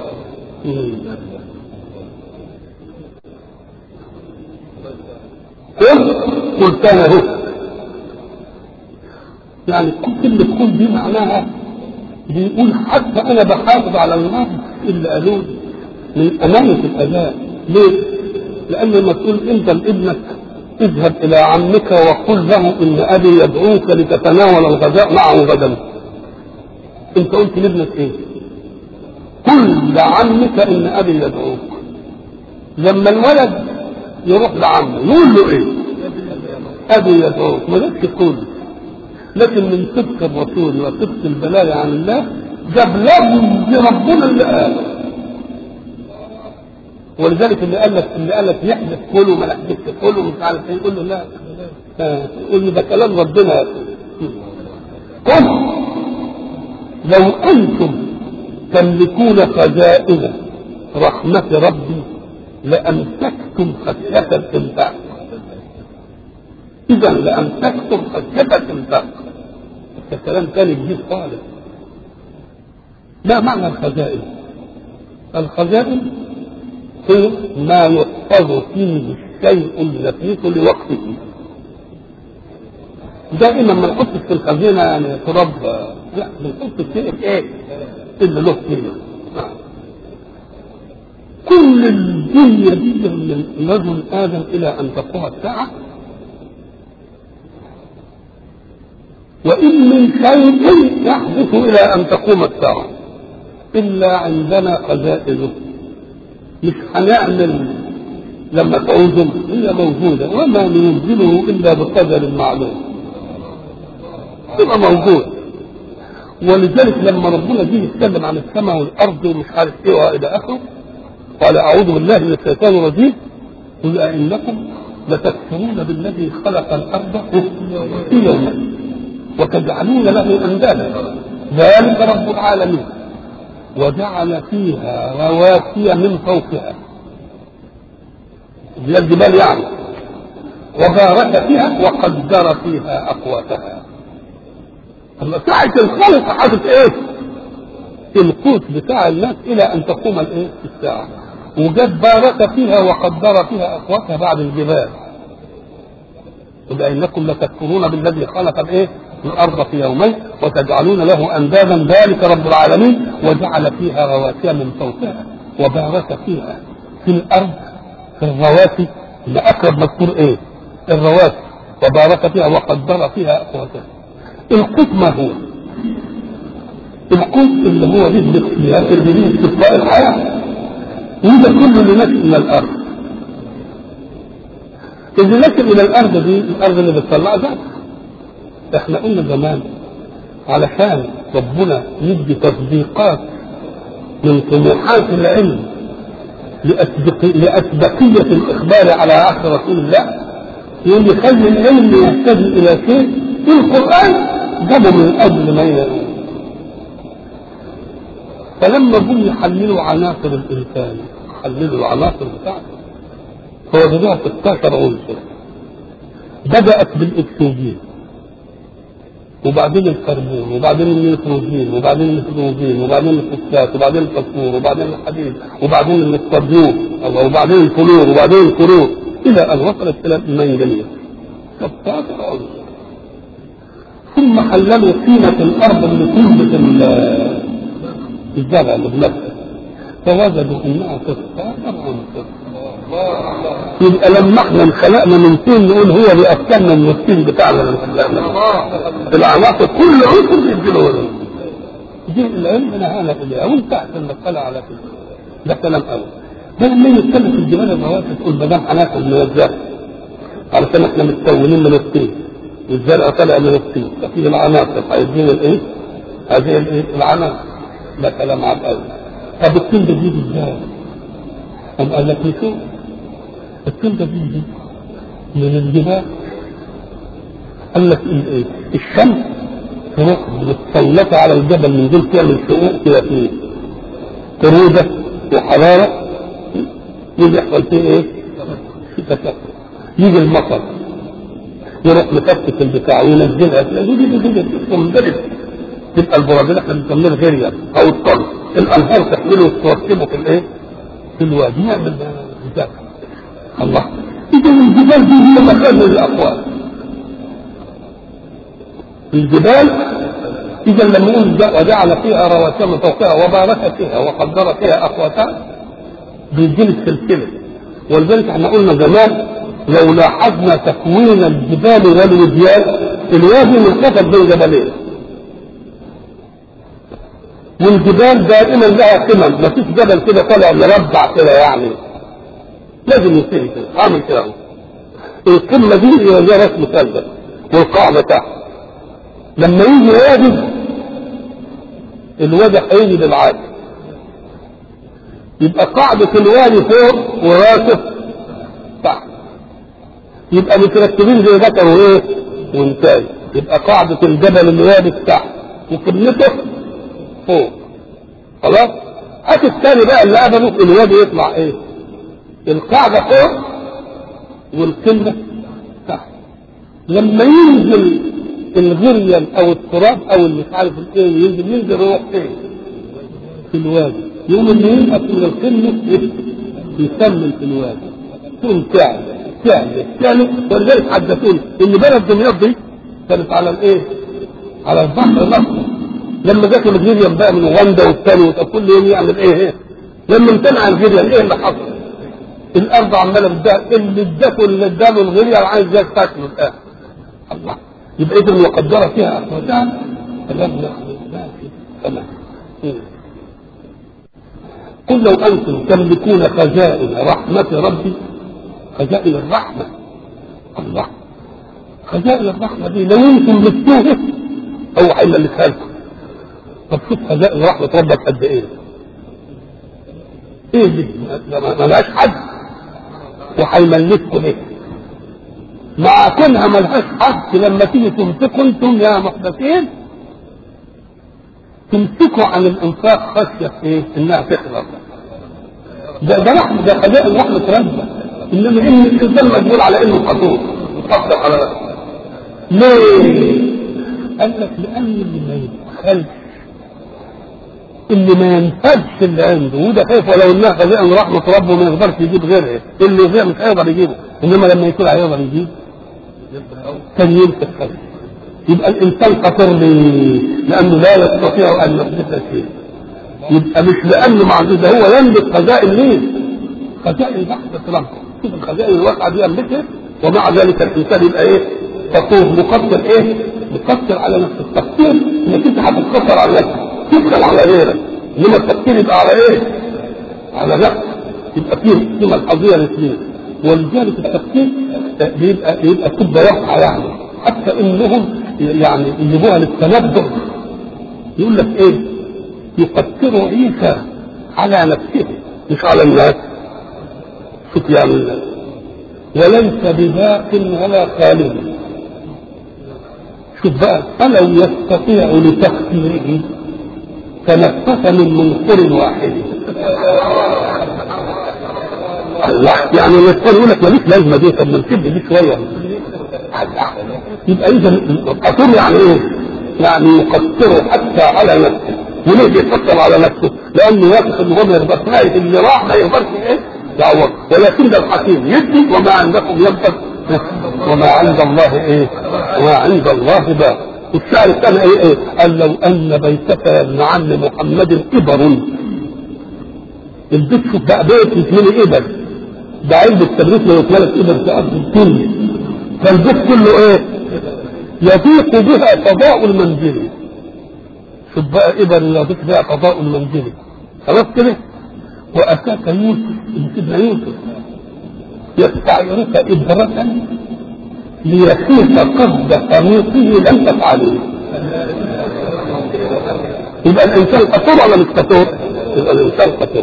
Speaker 1: قل قل كان هو يعني كلمة قل دي معناها بيقول حتى انا بحافظ على اللفظ اللي قالوه من امانه الاداء ليه؟ لان لما تقول انت لابنك اذهب الى عمك وقل له ان ابي يدعوك لتتناول الغداء معه غدا انت قلت لابنك ايه؟ قل لعمك ان ابي يدعوك لما الولد يروح لعمه يقول له ايه؟ ابي يدعوك ما جاتش قل لكن من صدق الرسول وصدق البلاغ عن الله جاب لهم ربنا اللي قال ولذلك اللي قال لك اللي قال لك يحدث كله ما يحدثش كله مش عارف ايه يقول له لا يقول له ده كلام ربنا قل لو انتم تملكون خزائن رحمة ربي لأمسكتم خشية الإنفاق إذا لأمسكتم خشية الإنفاق ده كلام تاني جديد خالص ما معنى الخزائن؟ الخزائن هي ما يحفظ فيه الشيء النفيس لوقته دائما ما نحطش في الخزينه يعني تراب لا بنحط الشيء في ايه؟ اللي له قيمه كل الدنيا دي من رجل ادم الى ان تقوم الساعه وإن من شيء يحدث إلى أن تقوم الساعة إلا عندنا خزائنه مش هنعمل لما تعوزهم هي موجودة وما ننزله إلا بقدر معلوم تبقى موجود ولذلك لما ربنا جه يتكلم عن السماء والأرض ومش عارف إيه وإلى آخره قال أعوذ بالله من الشيطان الرجيم قل أئنكم لتكفرون بالذي خلق الأرض في يومين وتجعلون له اندادا ذلك رب العالمين وجعل فيها رواسي من فوقها هي الجبال يعني وبارك فيها وقدر فيها اقواتها اما ساعة الخلق حدث ايه؟ القوت بتاع الناس الى ان تقوم الايه؟ الساعة وجد بارك فيها وقدر فيها اقواتها بعد الجبال لأنكم لتكفرون بالذي خلق الايه؟ الارض في يومين وتجعلون له اندادا ذلك رب العالمين وجعل فيها رواسي من فوقها وبارك فيها في الارض في الرواسي اللي اقرب مذكور ايه؟ الرواسي وبارك فيها وقدر فيها اقواتها القوت ما هو؟ القوت اللي هو رزق اختيار اللي استبقاء الحياه وده كله اللي نشأ من الارض اللي نشأ من الارض دي الارض اللي بتطلع ذات احنا قلنا زمان علشان ربنا يدي تصديقات من طموحات العلم لأسبق- لأسبقية الإخبار على عهد رسول الله يقول يخلي العلم يهتدي إلى شيء في القرآن جابوا من قبل ما ي- فلما جم يحللوا عناصر الإنسان حللوا العناصر بتاعته فوجدوها 16 عنصر بدأت بالأكسجين وبعدين الكربون وبعدين النيتروجين وبعدين الهيدروجين وبعدين الفوسفات وبعدين الفوسفور وبعدين الحديد وبعدين الصوديوم وبعدين الفلور وبعدين الكلور الى ان وصلت الى المنجنيز 16 عنصر ثم حللوا قيمة الأرض اللي تنبت ال- الزرع اللي بنفسه فوجدوا انها 16 عنصر يبقى لما احنا انخلقنا من طين نقول هو اللي اكلنا من الطين بتاعنا اللي خلقنا العناصر كل عنصر بيديله وزن دي العلم نهانا اليها وانت احسن مسألة على كده ده كلام اول ده لما يتكلم في الجبال الرواسي تقول ما دام هناكل من الزرع علشان احنا متكونين من الطين والزرع طالع من الطين ففيه العناصر هيدينا الايه؟ هذه الايه؟ العناصر ده كلام عاد قوي طب الطين ده بيجي ازاي؟ قام قال لك نشوف الطين ده بيجي من الجبال قال لك ايه ايه الشمس تروح متسلطة على الجبل من دول تعمل شقوق كده فيه برودة وحرارة يجي يحصل فيه ايه؟ في تكتل يجي المطر يروح مكتف البتاع وينزلها تنبرد تبقى البراديل احنا بنسميها غيريا او الطرد الانهار تحمله وتركبه في الايه؟ في الوادي يعمل ذاك الله اذا الجبال دي هي مكان للاقوال الجبال اذا لما نقول جاء وجعل فيها رواسي من فوقها وبارك فيها وقدر فيها اقواتها بيدينا السلسله ولذلك احنا قلنا زمان لو لاحظنا تكوين الجبال والوديان الوادي منخفض بين جبلين والجبال دائما لها قمم ما فيش جبل كده طالع مربع كده يعني لازم ينتهي كده عامل كده اهو القمه دي هي ليها راس مثلث والقاع بتاعها لما يجي وادي الوادي هيجي للعادي يبقى قاعدة الوادي فوق وراسه تحت يبقى مترتبين زي ذكر وايه وانتاج يبقى قاعدة الجبل الوادي تحت وقمته فوق خلاص هات الثاني بقى اللي قبله الوادي يطلع ايه القاعدة فوق والقمة تحت لما ينزل الغريان او التراب او اللي مش عارف ايه ينزل ينزل يروح فين في الوادي يوم اللي ينقص من القمة يكمل في الوادي تقوم تعمل تعمل تعمل ولذلك حدثوني ان بلد دمياط دي كانت على الايه؟ على البحر الاحمر لما جت الغريان بقى من اوغندا والثاني وكل يوم يعمل ايه ايه لما امتنع الغريان ايه اللي حصل؟ الارض عماله بتدق اللي اداكوا اللي اداله الغريان عايز يستكمل الان الله يبقى اذا وقدر فيها اقواتها فلم يخلق ما في تمام قل لو انتم تملكون خزائن رحمه ربي خزائن الرحمه الله خزائن الرحمه دي لو انتم ملكتوها هو هيملكها لكم طب شوف خزائن رحمه ربك قد ايه ايه دي ما لهاش حد وهيملككم ايه مع كونها ملهاش حد لما تيجي تمسكوا انتم يا محدثين تمسكوا عن الانفاق خشيه ايه؟ انها تخلص. ده ده رحمه ده خزائن رحمه ربنا انما ان الانسان مجبور على انه قصور يقدر على نفسه. ليه؟ قال لك لان اللي ما يدخلش اللي ما ينفذش اللي عنده وده خايف ولو انها خزائن رحمه ربه ما يقدرش يجيب غيرها اللي غير مش هيقدر يجيبه انما لما يكون هيقدر يجيب كان يمسك خزائن يبقى الانسان قصر ليه؟ لانه لا يستطيع ان يحدث شيء يبقى مش لانه ما عندوش ده هو يملك خزائن ليه؟ خزائن بحث ربه شوف الخزائن الواقعه دي يملكها ومع ذلك الانسان يبقى ايه؟ فقور مقصر ايه؟ مقصر على نفسه التقصير انك انت هتتقصر على نفسك تبخل على غيرك انما التقصير يبقى على ايه؟ على نفسك يبقى فيه قيمه القضيه الاثنين ولذلك التقصير بيبقى بيبقى كبه واقعه يعني حتى انهم يعني يجيبوها للتنبه يقول لك ايه يقتر عيسى على نفسه مش على الناس شوف يعني وليس بباق ولا خالد شوف بقى فلو يستطيع لتخفيره تنفس من منقر واحد الله يعني الانسان يقول لك ماليش لازمه دي طب ما نسيب دي شويه يبقى اذا القطور يعني ايه؟ يعني يقصره حتى على نفسه وليه بيقصر على نفسه؟ لانه واثق ان هو ما يقدرش نايف اللي راح ما يقدرش ايه؟ يعوض ولكن ده الحكيم يدي وما عندكم ينفذ وما عند الله ايه؟ وما عند الله باق الشعر الثاني ايه ايه؟ قال لو ان بيتك يا ابن عم محمد ابر البيت شوف بقى بيت يتملي ابر ده علم التدريس لو اتملت ابر في ارض الدنيا فالبيت كله ايه؟ يضيق بها قضاء المنزل شوف بقى ابر يضيق بها قضاء المنزل خلاص كده؟ واتاك يوسف سيدنا يوسف يستعيرك ابرة ليخيف قصد قميصه لم تفعله يبقى الانسان قصور ولا مش قصور؟ يبقى الانسان قصور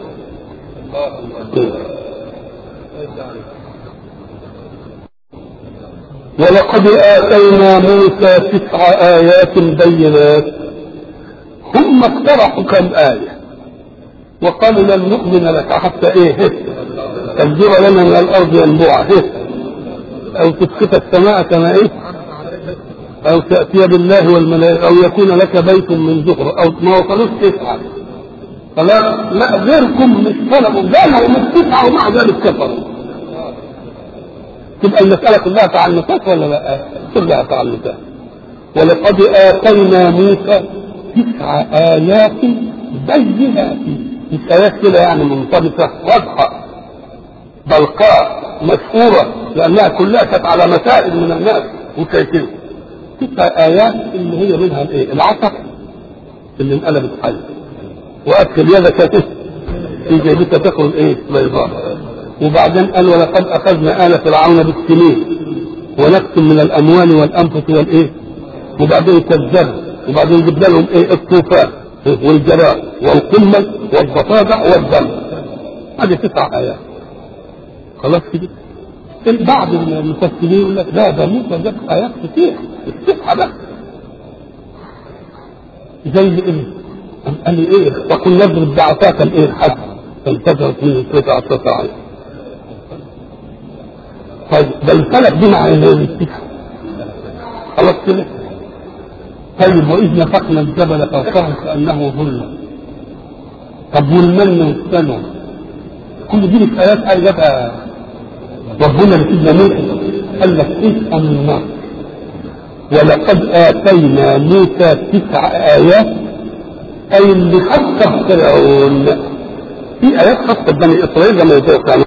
Speaker 1: ولقد آتينا موسى تسع آيات بينات هم اقترحوا كم آية وقالوا لن نؤمن لك حتى ايه تنزل لنا من الأرض ينبوعا أو تسقط السماء كما ايه أو تأتي بالله والملائكة أو يكون لك بيت من زخرف أو ما وصلوش تسعة فلا لا غيركم مش طلبوا جالوا من تسعة ومع ذلك كفروا تبقى المسألة كلها تعنتات ولا لا؟ كلها تعنتات ولقد آتينا موسى تسع آيات بينات مش آيات كده يعني منطبقة واضحة بلقاء مشهورة لأنها كلها كانت على مسائل من الناس وشايفين تسع آيات اللي هي منها الإيه؟ العصا اللي انقلبت حي وأدخل يدك في جيبك تخرج إيه؟ بيضاء وبعدين قال ولقد اخذنا ال فرعون بالسنين ونكتم من الاموال والانفس والايه وبعدين كذبوا وبعدين جبنا لهم ايه الطوفان والجراء والقمل والضفادع والدم هذه تسع ايات خلاص كده بعض المفسرين يقول لك لا ده موسى جاب ايات كتير التسعه بس زي ايه؟ قال لي ايه؟ وقل نضرب بعصاك الايه الحجر فانتظرت منه تسعة عشرة آية طيب ده الفلك دي مع التسعة خلاص كده طيب وإذ نفخنا الجبل فوقهم كأنه ظل طب والمن والسلوى كل دي في آيات قال جابها ربنا لسيدنا موسى قال لك اسأل النار ولقد آتينا موسى تسع آيات أي اللي خص فرعون في آيات خاصة بني إسرائيل لما يتوقع